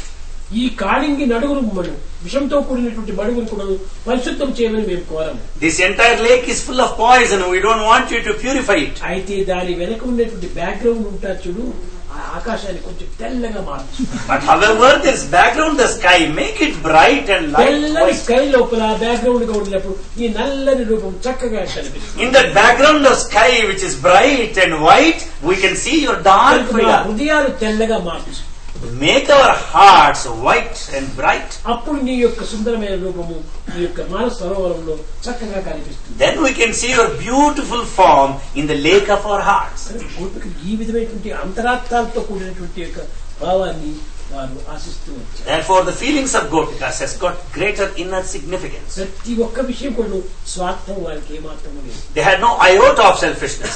ఈ కాళింగి నడుగురు మడు విషంతో కూడినటువంటి మడుగును కూడా పరిశుద్ధం చేయమని మేము కోరము This entire lake is full of poison. We don't want you to purify it. అయితే దాని వెనక ఉన్నటువంటి బ్యాక్గ్రౌండ్ ఉంటా చూడు ఆ ఆకాశాన్ని కొంచెం తెల్లగా మార్చు But however, this background, the sky, make it bright and light. తెల్లని white. స్కై లోపల బ్యాక్గ్రౌండ్ గా ఉండినప్పుడు ఈ నల్లని రూపం చక్కగా కనిపిస్తుంది In that background of sky, which is bright and white, we can see your dark కనుక మా figure. హృదయాలు తెల్లగా మార్చు Make our hearts white and bright. అప్పుడు నీ యొక్క సుందరమైన రూపము నీ యొక్క మానస సరోవరంలో చక్కగా కనిపిస్తుంది Then we can see your beautiful form in the lake of our hearts. కనుక గోపికలు ఈ విధమైనటువంటి అంతరార్థాలతో కూడినటువంటి యొక్క భావాన్ని వారు ఆశిస్తూ వచ్చారు Therefore, the feelings of Gopikas has got greater inner significance. ప్రతి ఒక్క విషయం కూడా స్వార్థం వారికి ఏమాత్రము లేదు They had no iota of selfishness.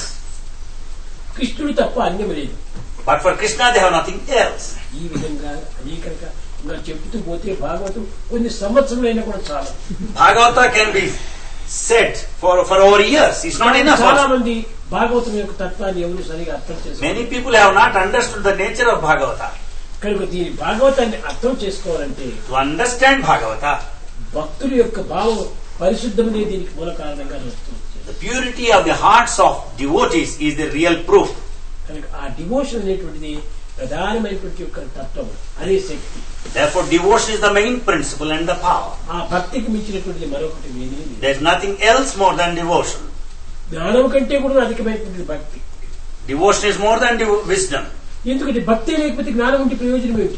కృష్ణుడు తప్ప అన్యం లేదు But for Krishna, they have nothing else. ఈ విధంగా అనేక రకాల ఇంకా చెప్తూ పోతే భాగవతం కొన్ని సంవత్సరాలైనా కూడా చాలా Bhagavata can be said for, for over years. It's not enough. చాలా also. మంది భాగవతం యొక్క తత్వాన్ని ఎవరు సరిగా అర్థం చేసుకోవాలి Many people have not understood the nature of Bhagavata. కనుక దీని భాగవతాన్ని అర్థం చేసుకోవాలంటే To understand Bhagavata, భక్తుల యొక్క భావం పరిశుద్ధమనే దీనికి మూల కారణంగా వస్తుంది the purity of the hearts of devotees is the real proof. కనుక ఆ డివోషన్ అనేటువంటిది ప్రధానమైనటువంటి యొక్క తత్వం అదే శక్తి Therefore, devotion is the main principle and the power. ఆ భక్తికి మించినటువంటిది మరొకటి ఏదీ లేదు There's nothing else more than devotion. జ్ఞానం కంటే కూడా అధికమైనటువంటి భక్తి Devotion is more than devo- wisdom. ఎందుకంటే భక్తి లేకపోతే జ్ఞానం ఉంటే ప్రయోజనం ఏమిటి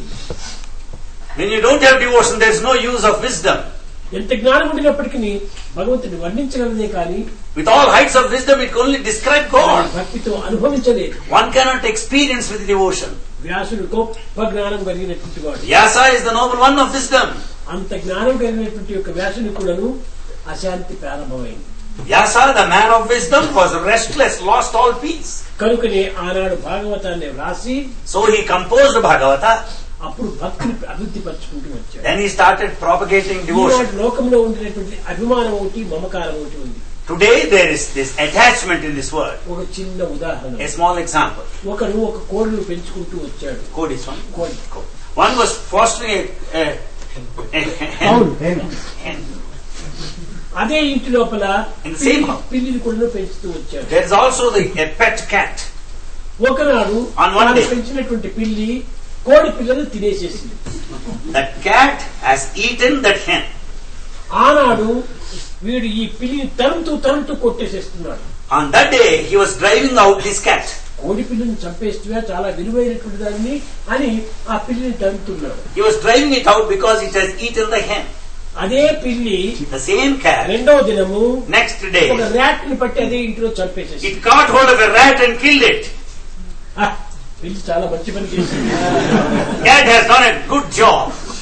When you don't have devotion, there's no use of wisdom. ఎంత జ్ఞానం ఉండినప్పటికీ భగవంతుని వర్ణించగలదే కానీ With all heights of wisdom, it can only describe God. భక్తితో అనుభవించలేదు One cannot experience with devotion. వ్యాసుడు గొప్ప జ్ఞానం కలిగినటువంటి వాడు Vyasa is the noble one of wisdom. అంత జ్ఞానం కలిగినటువంటి యొక్క వ్యాసుని కూడాను అశాంతి ప్రారంభమైంది Vyasa, the man of wisdom, was restless, lost all peace. కనుకనే ఆనాడు భాగవతాన్ని వ్రాసి So he composed Bhagavata. అప్పుడు భక్తిని అభివృద్ధి పరుచుకుంటూ వచ్చాడు Then he started propagating ఈనాటి devotion. లోకంలో ఉండినటువంటి అభిమానం ఒకటి మమకారం ఒకటి ఉంది Today there is this attachment in this world. ఒక చిన్న ఉదాహరణ A small example. ఒకరు ఒక కోడిని పెంచుకుంటూ వచ్చాడు Code is one. కోడి One was fostering a, a, a hen. hen. అదే ఇంటి లోపల In the same పిల్లి- house. పిల్లిని కూడా పెంచుతూ వచ్చాడు There is also the, a pet cat. ఒకనాడు On one తాను day. పెంచినటువంటి పిల్లి కోడి పిల్లను తినేసేసింది That cat has eaten that hen. ఆనాడు వీడు ఈ పిల్లిని తరుముతూ తరుముతూ కొట్టేసేస్తున్నాడు On that day, he was driving out this cat. కోడి పిల్లిని చంపేస్తున్నా చాలా విలువైనటువంటి దాన్ని అని ఆ పిల్లిని తరుముతున్నాడు He was driving it out because it has eaten the hen. అదే పిల్లి The same cat, రెండవ దినము next ఒక day, ర్యాట్ ని పట్టి అదే ఇంటిలో చంపేసేసి it caught hold of a rat and killed it. పిల్లి చాలా మంచి పని చేసింది Cat has done a good job.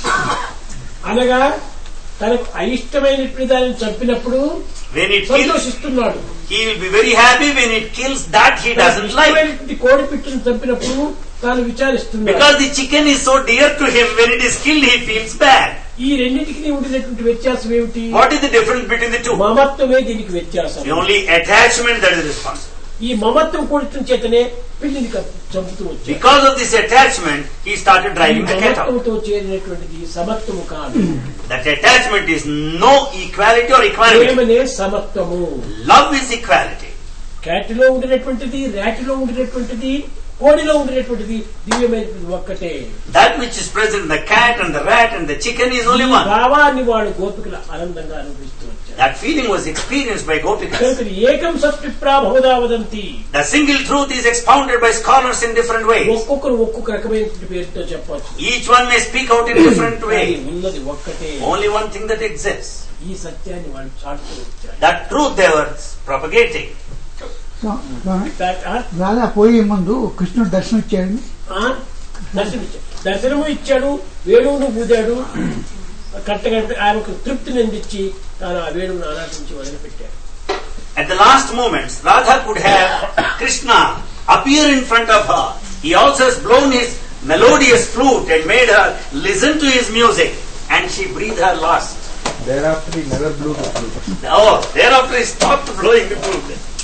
అనగా తనకు అయిష్టమైనటువంటి దానిని చంపినప్పుడు When it kills, సంతోషిస్తున్నాడు he will be very happy. When it kills that he doesn't like. ఇష్టమైనటువంటి కోడి పిట్టును చంపినప్పుడు తాను విచారిస్తున్నాడు Because the chicken is so dear to him, when it is killed, he feels bad. ఈ రెండింటికి ఉండినటువంటి వ్యత్యాసం ఏమిటి What is the difference between the two? మమత్వమే దీనికి వ్యత్యాసం The only attachment that is responsible. ఈ మమత్వం కూడిన చేతనే పిల్లిని క- చంపుతూ వచ్చాడు Because of this attachment, he started ఈ driving the cat out. మమత్వంతో చేరినటువంటిది సమత్వము కాదు That attachment is no equality or equality. ప్రేమనే సమత్వము Love is equality. క్యాటిలో ఉండినటువంటిది ర్యాటిలో ఉండినటువంటిది కోడిలో ఉండినటువంటిది దివ్యమైనటువంటిది ఒక్కటే That which is present in the cat and the rat and the chicken is only ఈ one. భావాన్ని వాడు గోపికలు ఆనందంగా అనుభవిస్తూ వచ్చారు That feeling was experienced by Gopikas. కనుక ఏకం సత్విప్రా Bahuda వదంతి The single truth is expounded by scholars in different ways. ఒక్కొక్కరు ఒక్కొక్క రకమైనటువంటి పేరుతో చెప్పవచ్చు Each one may speak out in different కానీ way. ఉన్నది ఒక్కటే Only one thing that exists. ఈ సత్యాన్ని వాళ్ళు చాటుతూ వచ్చారు That truth they were propagating. స్వామి దాట్- ఆ? రాధా పోయే ముందు కృష్ణుడు దర్శనం ఇచ్చాడు ఆ? దర్శనమిచ్చాడు దర్శనము ఇచ్చాడు వేణువును ఊదాడు కరెక్ట్గా ఆయనకు తృప్తిని అందించి తాను ఆ వేణువును ఆనాటి నుంచి వదిలిపెట్టాడు At the last moments, Radha could have Krishna appear in front of her. He also has blown his melodious flute and made her listen to his music, and she breathed her last. Thereafter he never blew the flute. Oh, thereafter he stopped blowing the flute.